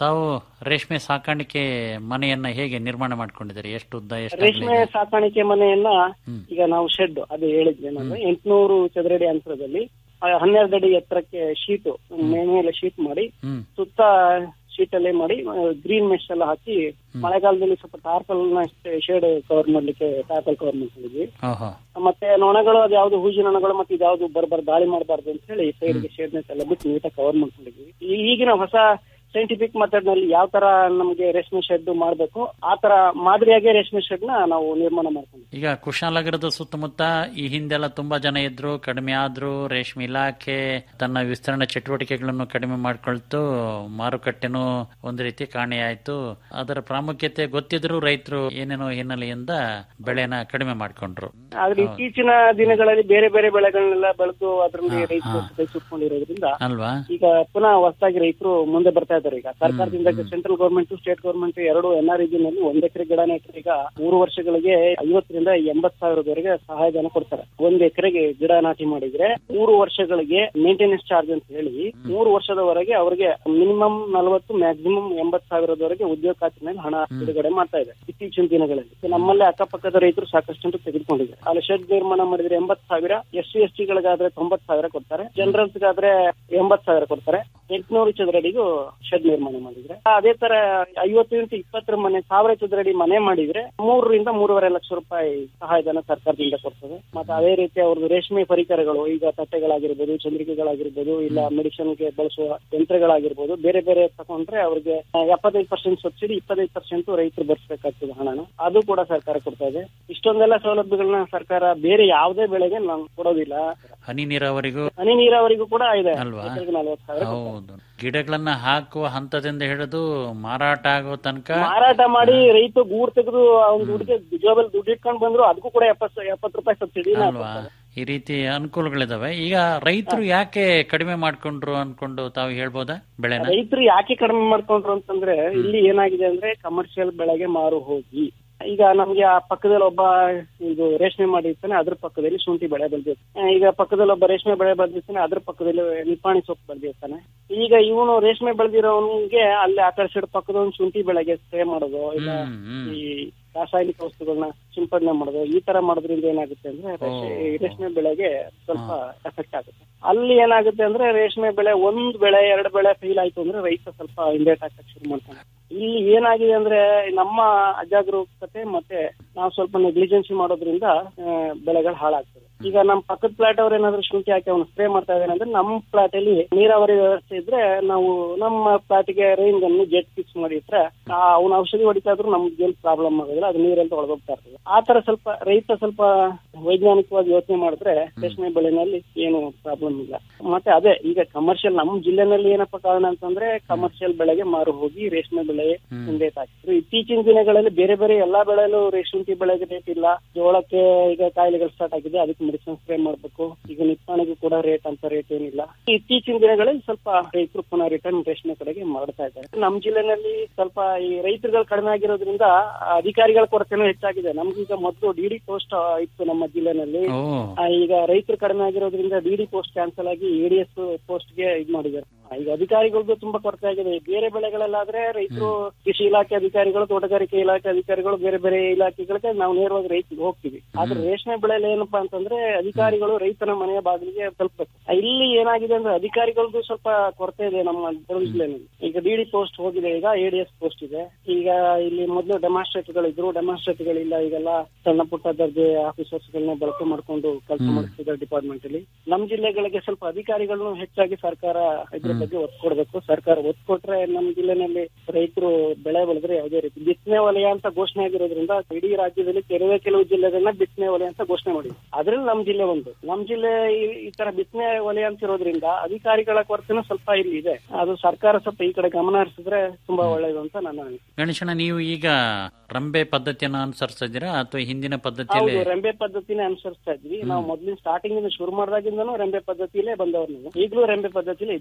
ತಾವು ರೇಷ್ಮೆ ಸಾಕಾಣಿಕೆ ಮನೆಯನ್ನ ಹೇಗೆ ನಿರ್ಮಾಣ ಮಾಡ್ಕೊಂಡಿದ್ದೀರಿ ಎಷ್ಟು ಉದ್ದ ಎಷ್ಟು ರೇಷ್ಮೆ ಸಾಕಾಣಿಕೆ ಮನೆಯನ್ನ ಈಗ ನಾವು ಶೆಡ್ ಅದು ಹೇಳಿದ್ವಿ ನಾನು ಎಂಟ್ನೂರು ಚದರಡಿ ಅಂತರದಲ್ಲಿ ಆ, ಹನ್ನೆರಡು ಅಡಿ ಎತ್ತರಕ್ಕೆ ಶೀಟು ಮೇಲೆ ಶೀಟ್ ಮಾಡಿ ಹ್ಮ್ ಸುತ್ತ ಶೀಟ್ ಅಲ್ಲೇ ಮಾಡಿ ಗ್ರೀನ್ ಮೆಶ್ ಎಲ್ಲ ಹಾಕಿ ಮಳೆಗಾಲದಲ್ಲಿ ಸ್ವಲ್ಪ ಟಾರ್ಪಲ್ ನ ಶೇಡ್ ಕವರ್ ಮಾಡ್ಲಿಕ್ಕೆ ಟಾರ್ಪಲ್ ಕವರ್ ಮಾಡ್ಕೊಂಡಿದ್ವಿ ಓಹೋ ಮತ್ತೆ ನೊಣಗಳು ಅದು ಯಾವ್ದು ಹೂಜಿ ನೊಣಗಳು ಮತ್ತೆ ಇದ್ಯಾವ್ದು ಬರ್ಬಾರ್ದು ದಾಳಿ ಮಾಡಬಾರ್ದು ಅಂತ ಹೇಳಿ ಸೈಡ್ಗೆ ಶೇಡ್ ನೆಟ್ ಎಲ್ಲ ಬಿಟ್ಟು ನೀಟಾಗಿ ಕವರ್ ಮಾಡ್ಕೊಂಡಿದ್ವಿ ಈ- ಈಗಿನ ಹೊಸ ಸೈಂಟಿಫಿಕ್ ಮೆಥಡ್ ನಲ್ಲಿ ಯಾವ ತರ ನಮಗೆ ರೇಷ್ಮೆ ಶೆಡ್ ಮಾಡಬೇಕು ಆ ತರ ಮಾದರಿಯಾಗಿ ರೇಷ್ಮೆ ಶೆಡ್ ನ ನಾವು ನಿರ್ಮಾಣ ಮಾಡ್ಕೊಂಡಿದ್ವಿ ಈಗ ಕುಶಾಲನಗರದ ಸುತ್ತಮುತ್ತ ಈ ಹಿಂದೆಲ್ಲ ತುಂಬಾ ಜನ ಇದ್ರು ಕಡಿಮೆ ಆದ್ರು ರೇಷ್ಮೆ ಇಲಾಖೆ ತನ್ನ ವಿಸ್ತರಣೆ ಚಟುವಟಿಕೆಗಳನ್ನು ಕಡಿಮೆ ಮಾಡ್ಕೊಳ್ತು ಮಾರುಕಟ್ಟೆನೂ ಒಂದು ರೀತಿ ಕಾಣೆಯಾಯ್ತು ಅದರ ಪ್ರಾಮುಖ್ಯತೆ ಗೊತ್ತಿದ್ರು ರೈತರು ಏನೇನೋ ಹಿನ್ನೆಲೆಯಿಂದ ಬೆಳೆನ ಕಡಿಮೆ ಮಾಡ್ಕೊಂಡ್ರು ಆದ್ರೆ ಇತ್ತೀಚಿನ ದಿನಗಳಲ್ಲಿ ಬೇರೆ ಬೇರೆ ಬೆಳೆಗಳನ್ನೆಲ್ಲ ಬೆಳೆದು ಅದರಲ್ಲಿ ರೈತರು ಕೈ ಸುಟ್ಕೊಂಡಿರೋದ್ರಿಂದ ಅಲ್ವಾ ಈಗ ಪುನಃ ಹೊಸದಾಗಿ ರೈತರು ಮುಂದೆ ಬರ್ತಾ ಇದ್ದಾರೆ ಈಗ ಸರ್ಕಾರದಿಂದ ಸೆಂಟ್ರಲ್ ಗೌರ್ಮೆಂಟ್ ಸ್ಟೇಟ್ ಗೌರ್ಮೆಂಟ್ ಎರಡು ಎನ್ ಆರ್ ನಲ್ಲಿ ಒಂದ್ ಎಕರೆ ಗಿಡ ನೆಟ್ಟರೆ ಈಗ ಮೂರು ವರ್ಷಗಳಿಗೆ ಐವತ್ತರಿಂದ ಎಂಬತ್ ಸಾವಿರದವರೆಗೆ ಸಹಾಯಧನ ಕೊಡ್ತಾರೆ ಒಂದ್ ಎಕರೆಗೆ ಗಿಡ ನಾಟಿ ಮಾಡಿದ್ರೆ ಮೂರು ವರ್ಷಗಳಿಗೆ ಮೇಂಟೆನೆನ್ಸ್ ಚಾರ್ಜ್ ಅಂತ ಹೇಳಿ ಮೂರು ವರ್ಷದವರೆಗೆ ಅವರಿಗೆ ಮಿನಿಮಮ್ ನಲವತ್ತು ಮ್ಯಾಕ್ಸಿಮಮ್ ಎಂಬತ್ ಸಾವಿರದವರೆಗೆ ಉದ್ಯೋಗ ಖಾತೆ ಮೇಲೆ ಹಣ ಬಿಡುಗಡೆ ಮಾಡ್ತಾ ಇದೆ ಇತ್ತೀಚಿನ ದಿನಗಳಲ್ಲಿ ಈಗ ನಮ್ಮಲ್ಲೇ ಅಕ್ಕಪಕ್ಕದ ರೈತರು ಸಾಕಷ್ಟು ತೆಗೆದುಕೊಂಡಿದ್ದಾರೆ ಅಲ್ಲಿ ಶೆಡ್ ನಿರ್ಮಾಣ ಮಾಡಿದ್ರೆ ಎಂಬತ್ ಸಾವಿರ ಎಸ್ ಸಿ ಎಸ್ ಟಿಗಳಿಗಾದ್ರೆ ತೊಂಬತ್ ಸಾವಿರ ಕೊಡ್ತಾರೆ ಜನರಲ್ಸ್ಗಾದ್ರೆ ಎಂಬತ್ ಸಾವಿರ ಕೊಡ್ತಾರೆ ಎಂಟ್ನೂರು ಚದರಡಿಗೂ ಶೆಡ್ ನಿರ್ಮಾಣ ಮಾಡಿದ್ರೆ ಅದೇ ತರ ಐವತ್ತು ಇಂಟು ಇಪ್ಪತ್ತರ ಮನೆ ಸಾವಿರ ಚದರಡಿ ಮನೆ ಮಾಡಿದ್ರೆ ಮೂರರಿಂದ ಮೂರುವರೆ ಲಕ್ಷ ರೂಪಾಯಿ ಸಹಾಯಧನ ಸರ್ಕಾರದಿಂದ ಕೊಡ್ತದೆ ಮತ್ತೆ ಅದೇ ರೀತಿ ಅವ್ರದ್ದು ರೇಷ್ಮೆ ಪರಿಕರಗಳು ಈಗ ತಟ್ಟೆಗಳಾಗಿರ್ಬೋದು ಚಂದ್ರಿಕೆಗಳಾಗಿರ್ಬೋದು ಇಲ್ಲ ಮೆಡಿಸಿನ್ಗೆ ಬಳಸುವ ಯಂತ್ರಗಳಾಗಿರ್ಬೋದು ಬೇರೆ ಬೇರೆ ತಗೊಂಡ್ರೆ ಅವ್ರಿಗೆ ಎಪ್ಪತ್ತೈದು ಪರ್ಸೆಂಟ್ ಸಬ್ಸಿಡಿ ಇಪ್ಪತ್ತೈದು ಪರ್ಸೆಂಟ್ ರೈತರು ಬರ್ಸ್ಬೇಕಾಗ್ತದೆ ಹಣನ ಅದು ಕೂಡ ಸರ್ಕಾರ ಕೊಡ್ತಾ ಇದೆ ಇಷ್ಟೊಂದೆಲ್ಲ ಸೌಲಭ್ಯಗಳನ್ನ ಸರ್ಕಾರ ಬೇರೆ ಯಾವುದೇ ಬೆಳೆಗೆ ನಾವು ಕೊಡೋದಿಲ್ಲ ಹನಿ ನೀರಾವರಿಗೂ ಹನಿ ನೀರಾವರಿಗೂ ಕೂಡ ಇದೆ ಅಲ್ವಾ? ಎಕರೆಗೆ ನಲವತ್ತು ಸಾವಿರ ಕೊಡ್ತಾರೆ. ಹೌದು ಗಿಡಗಳನ್ನ ಹಾಕುವ ಹಂತದಿಂದ ಹಿಡಿದು ಮಾರಾಟ ಆಗೋ ತನಕ ಮಾರಾಟ ಮಾಡಿ ರೈತ ಗೂಡ್ ತೆಗೆದು ಅವ್ನ ದುಡ್ಡಿಗೆ ಜೋಬಲ್ಲಿ ದುಡ್ಡು ಇಟ್ಕೊಂಡು ಬಂದ್ರು ಅದಕ್ಕೂ ಕೂಡ ಎಪ್ಪತ್ತು ಎಪ್ಪತ್ತು ರೂಪಾಯಿ ಸಬ್ಸಿಡಿ ಅಲ್ವಾ ಈ ರೀತಿ ಅನುಕೂಲಗಳಿದಾವೆ ಈಗ ರೈತರು ಯಾಕೆ ಕಡಿಮೆ ಮಾಡ್ಕೊಂಡ್ರು ಅನ್ಕೊಂಡು ತಾವು ಹೇಳ್ಬೋದಾ ಬೆಳೆನ ರೈತರು ಯಾಕೆ ಕಡಿಮೆ ಮಾಡ್ಕೊಂಡ್ರು ಅಂತಂದ್ರೆ ಇಲ್ಲಿ ಏನಾಗಿದೆ ಅಂದ್ರೆ ಕಮರ್ಷಿಯಲ್ ಬೆಳೆಗೆ ಮಾರು ಹೋಗಿ ಈಗ ನಮ್ಗೆ ಆ ಪಕ್ಕದಲ್ಲಿ ಒಬ್ಬ ಇದು ರೇಷ್ಮೆ ಮಾಡಿರ್ತಾನೆ ಅದ್ರ ಪಕ್ಕದಲ್ಲಿ ಶುಂಠಿ ಬೆಳೆ ಬೆಳೆದಿರ್ತಾನೆ ಈಗ ಪಕ್ಕದಲ್ಲಿ ಒಬ್ಬ ರೇಷ್ಮೆ ಬೆಳೆ ಬೆಳೆದಿರ್ತಾನೆ ಅದ್ರ ಪಕ್ಕದಲ್ಲಿ ನಿಪ್ಪಾಣಿ ಸೊಪ್ಪು ಬೆಳೆದಿರ್ತಾನೆ ಈಗ ಇವನು ರೇಷ್ಮೆ ಬೆಳೆದಿರೋನ್ಗೆ ಅಲ್ಲಿ ಆ ಕಡೆ ಸೈಡ್ ಪಕ್ಕದ ಒಂದು ಶುಂಠಿ ಬೆಳೆಗೆ ಸ್ಪ್ರೇ ಮಾಡೋದು ಇಲ್ಲ ಹ್ಮ್ ಹ್ಮ್ ಈ ರಾಸಾಯನಿಕ ವಸ್ತುಗಳನ್ನ ಸಿಂಪಡಣೆ ಮಾಡೋದು ಈ ತರ ಮಾಡೋದ್ರಿಂದ ಏನಾಗುತ್ತೆ ಅಂದ್ರೆ ರೇಷ್ಮೆ- ಈ ರೇಷ್ಮೆ ಬೆಳೆಗೆ ಸ್ವಲ್ಪ ಎಫೆಕ್ಟ್ ಆಗುತ್ತೆ ಅಲ್ಲಿ ಏನಾಗುತ್ತೆ ಅಂದ್ರೆ ರೇಷ್ಮೆ ಬೆಳೆ ಒಂದ್ ಬೆಳೆ ಎರಡು ಬೆಳೆ ಫೇಲ್ ಆಯ್ತು ಅಂದ್ರೆ ರೈತ ಸ್ವಲ್ಪ ಹಿಂದೇಟ್ ಹಾಕಕ್ ಶುರು ಮಾಡ್ತಾನೆ ಇಲ್ಲಿ ಏನಾಗಿದೆ ಅಂದ್ರೆ ನಮ್ಮ ಅಜಾಗರೂಕತೆ ಮತ್ತೆ ನಾವು ಸ್ವಲ್ಪ ನೆಗ್ಲಿಜೆನ್ಸಿ ಮಾಡೋದ್ರಿಂದ ಆ, ಬೆಳೆಗಳು ಹಾಳಾಗ್ತದೆ ಈಗ ನಮ್ಮ ಪಕ್ಕದ ಪ್ಲಾಟ್ ಅವ್ರು ಏನಾದ್ರು ಶುಂಠಿ ಹಾಕಿ ಅವ್ನು ಸ್ಪ್ರೇ ಮಾಡ್ತಾ ಇದ್ದಾನೆ ಅಂದ್ರೆ ನಮ್ಮ ಪ್ಲಾಟ್ ಅಲ್ಲಿ ನೀರಾವರಿ ವ್ಯವಸ್ಥೆ ಇದ್ರೆ ನಾವು ನಮ್ಮ ಪ್ಲಾಟ್ಗೆ ರೈನ್ ಗನ್ನು ಜೆಟ್ ಫಿಕ್ಸ್ ಮಾಡಿ ಇಟ್ರೆ ಅವ್ನ ಔಷಧಿ ಹೊಡಿತಾ ಇದ್ರು ನಮ್ಗೆ ಏನು ಪ್ರಾಬ್ಲಮ್ ಆಗೋದಿಲ್ಲ ಅದು ನೀರೆಲ್ಲ ಒಳಗೋಗ್ತಾ ಇರ್ತದೆ ಆ ತರ ಸ್ವಲ್ಪ ರೈತ ಸ್ವಲ್ಪ ವೈಜ್ಞಾನಿಕವಾಗಿ ಯೋಚನೆ ಮಾಡಿದ್ರೆ ರೇಷ್ಮೆ ಬೆಳೆನಲ್ಲಿ ಏನು ಪ್ರಾಬ್ಲಮ್ ಇಲ್ಲ ಮತ್ತೆ ಅದೇ ಈಗ ಕಮರ್ಷಿಯಲ್ ನಮ್ಮ ಜಿಲ್ಲೆನಲ್ಲಿ ಏನಪ್ಪ ಕಾರಣ ಅಂತಂದ್ರೆ ಕಮರ್ಷಿಯಲ್ ಬೆಳೆಗೆ ಮಾರು ಹೋಗಿ ರೇಷ್ಮೆ ಬೆಳೆ ಹಿಂದೆ ಹಾಕಿದ್ರು ಇತ್ತೀಚಿನ ದಿನಗಳಲ್ಲಿ ಬೇರೆ ಬೇರೆ ಎಲ್ಲಾ ಬೆಳೆಯಲ್ಲೂ ರೇಷ್ಮೆ ಬೆಳೆಗೆ ರೇಟ್ ಇಲ್ಲ ಜೋಳಕ್ಕೆ ಈಗ ಕಾಯಿಲೆಗಳು ಸ್ಟಾರ್ಟ್ ಆಗಿದೆ ಅದಕ್ಕೆ ಮೆಡಿಸಿನ್ ಸ್ಪ್ರೇ ಮಾಡ್ಬೇಕು ಈಗ ನಿಪ್ಪಾಣಿಗೂ ಕೂಡ ರೇಟ್ ಅಂತ ರೇಟ್ ಏನಿಲ್ಲ ಇತ್ತೀಚಿನ ದಿನಗಳಲ್ಲಿ ಸ್ವಲ್ಪ ರೈತರು ಪುನಃ ರಿಟರ್ನ್ ರೇಷ್ಮೆ ಕಡೆಗೆ ಮಾಡ್ತಾ ಇದ್ದಾರೆ ನಮ್ಮ ಜಿಲ್ಲೆನಲ್ಲಿ ಸ್ವಲ್ಪ ಈ ರೈತರುಗಳು ಕಡಿಮೆ ಆಗಿರೋದ್ರಿಂದ ಅಧಿಕಾರಿಗಳ ಕೊರತೆನೂ ಹೆಚ್ಚಾಗಿದೆ ನಮ್ಗೀಗ ಮೊದಲು ಡಿ ಡಿ ಪೋಸ್ಟ್ ಇತ್ತು ನಮ್ಮ ಜಿಲ್ಲೆನಲ್ಲಿ ಓ ಆ, ಈಗ ರೈತರು ಕಡಿಮೆ ಆಗಿರೋದ್ರಿಂದ ಡಿ ಡಿ ಪೋಸ್ಟ್ ಕ್ಯಾನ್ಸಲ್ ಆಗಿ ಎಡಿಎಸ್ ಪೋಸ್ಟ್ ಗೆ ಇದು ಮಾಡಿದ್ದಾರೆ ಆ, ಈಗ ಅಧಿಕಾರಿಗಳದ್ದು ತುಂಬಾ ಕೊರತೆ ಆಗಿದೆ ಬೇರೆ ಬೆಳೆಗಳಲ್ಲಾದ್ರೆ ರೈತರು ಕೃಷಿ ಇಲಾಖೆ ಅಧಿಕಾರಿಗಳು ತೋಟಗಾರಿಕೆ ಇಲಾಖೆ ಅಧಿಕಾರಿಗಳು ಬೇರೆ ಬೇರೆ ಇಲಾಖೆಗಳಿಗೆ ನಾವು ನೇರವಾಗಿ ರೈತರಿಗೆ ಹೋಗ್ತೀವಿ ಆದ್ರೆ ರೇಷ್ಮೆ ಬೆಳೆಯಲ್ಲಿ ಏನಪ್ಪಾ ಅಂತಂದ್ರೆ ಅಧಿಕಾರಿಗಳು ರೈತನ ಮನೆಯ ಬಾಗಿಲಿಗೆ ತಲುಪಬೇಕು ಆ, ಇಲ್ಲಿ ಏನಾಗಿದೆ ಅಂದ್ರೆ ಅಧಿಕಾರಿಗಳದ್ದು ಸ್ವಲ್ಪ ಕೊರತೆ ಇದೆ ನಮ್ಮ ಕೊಡಗು ಜಿಲ್ಲೆನಲ್ಲಿ ಈಗ ಡಿ ಡಿ ಪೋಸ್ಟ್ ಹೋಗಿದೆ ಈಗ ಎಡಿಎಸ್ ಪೋಸ್ಟ್ ಇದೆ ಈಗ ಇಲ್ಲಿ ಮೊದಲು ಡೆಮಾನ್ಸ್ಟ್ರೇಟ್ಗಳು ಇದ್ರು ಡೆಮಾನ್ಸ್ಟ್ರೇಟ್ಗಳಿಲ್ಲ ಈಗೆಲ್ಲ ಸಣ್ಣ ಪುಟ್ಟ ದರ್ಜೆ ಆಫೀಸರ್ಸ್ ಗಳನ್ನ ಬಳಕೆ ಮಾಡ್ಕೊಂಡು ಕೆಲಸ ಮಾಡ್ತಿದ್ದಾರೆ ಡಿಪಾರ್ಟ್ಮೆಂಟ್ ಅಲ್ಲಿ ನಮ್ಮ ಜಿಲ್ಲೆಗಳಿಗೆ ಸ್ವಲ್ಪ ಅಧಿಕಾರಿಗಳನ್ನು ಹೆಚ್ಚಾಗಿ ಸರ್ಕಾರ ಇದ್ರ ಬಗ್ಗೆ ಒತ್ತು ಕೊಡಬೇಕು ಸರ್ಕಾರ ಒತ್ತು ಕೊಟ್ರೆ ನಮ್ಮ ಜಿಲ್ಲೆನಲ್ಲಿ ರೈತರು ಬೆಳೆ ಬೆಳೆದ್ರೆ ಯಾವುದೇ ರೀತಿ ಬಿತ್ತನೆ ವಲಯ ಅಂತ ಘೋಷಣೆ ಆಗಿರೋದ್ರಿಂದ ಇಡೀ ರಾಜ್ಯದಲ್ಲಿ ಕೆಲವೇ ಕೆಲವು ಜಿಲ್ಲೆಗಳನ್ನ ಬಿತ್ತನೆ ವಲಯ ಅಂತ ಘೋಷಣೆ ಮಾಡಿದೆ ಅದ್ರಲ್ಲಿ ನಮ್ಮ ಜಿಲ್ಲೆ ಒಂದು ನಮ್ಮ ಜಿಲ್ಲೆ ಈ- ಈ ತರ ಬಿತ್ತನೆ ವಲಯ ಅಂತ ಇರೋದ್ರಿಂದ ಅಧಿಕಾರಿಗಳ ಕೊರತೆನೂ ಸ್ವಲ್ಪ ಇಲ್ಲಿ ಇದೆ ಅದು ಸರ್ಕಾರ ಸ್ವಲ್ಪ ಈ ಕಡೆ ಗಮನ ಹರಿಸಿದ್ರೆ ತುಂಬಾ ಒಳ್ಳೇದು ಅಂತ ನನ್ನ ಅನಿಸಿಕೆ ಗಣೇಶನ ನೀವು ಈಗ ರಂಬೆ ಪದ್ಧತಿಯನ್ನು ಅನುಸರಿಸಿದ್ದೀರಾ ಅಥವಾ ಹಿಂದಿನ ಪದ್ಧತಿಯಲ್ಲಿ ಹೌದು ರೆಂಬೆ ಪದ್ಧತಿನೇ ಅನುಸರಿಸ್ತಾ ಇದ್ವಿ ನಾವು ಮೊದ್ಲಿನ ಸ್ಟಾರ್ಟಿಂಗ್ ಇಂದ ಶುರು ಮಾಡಿದಾಗಿಂದನೂ ರೆಂಬೆ ಪದ್ಧತಿಲೇ ಬಂದವ್ರು ನಾವು ಈಗಲೂ ರೆಂಬೆ ಪದ್ಧತಿಲೇ ಇದ್ವಿ ಎಲ್ಲ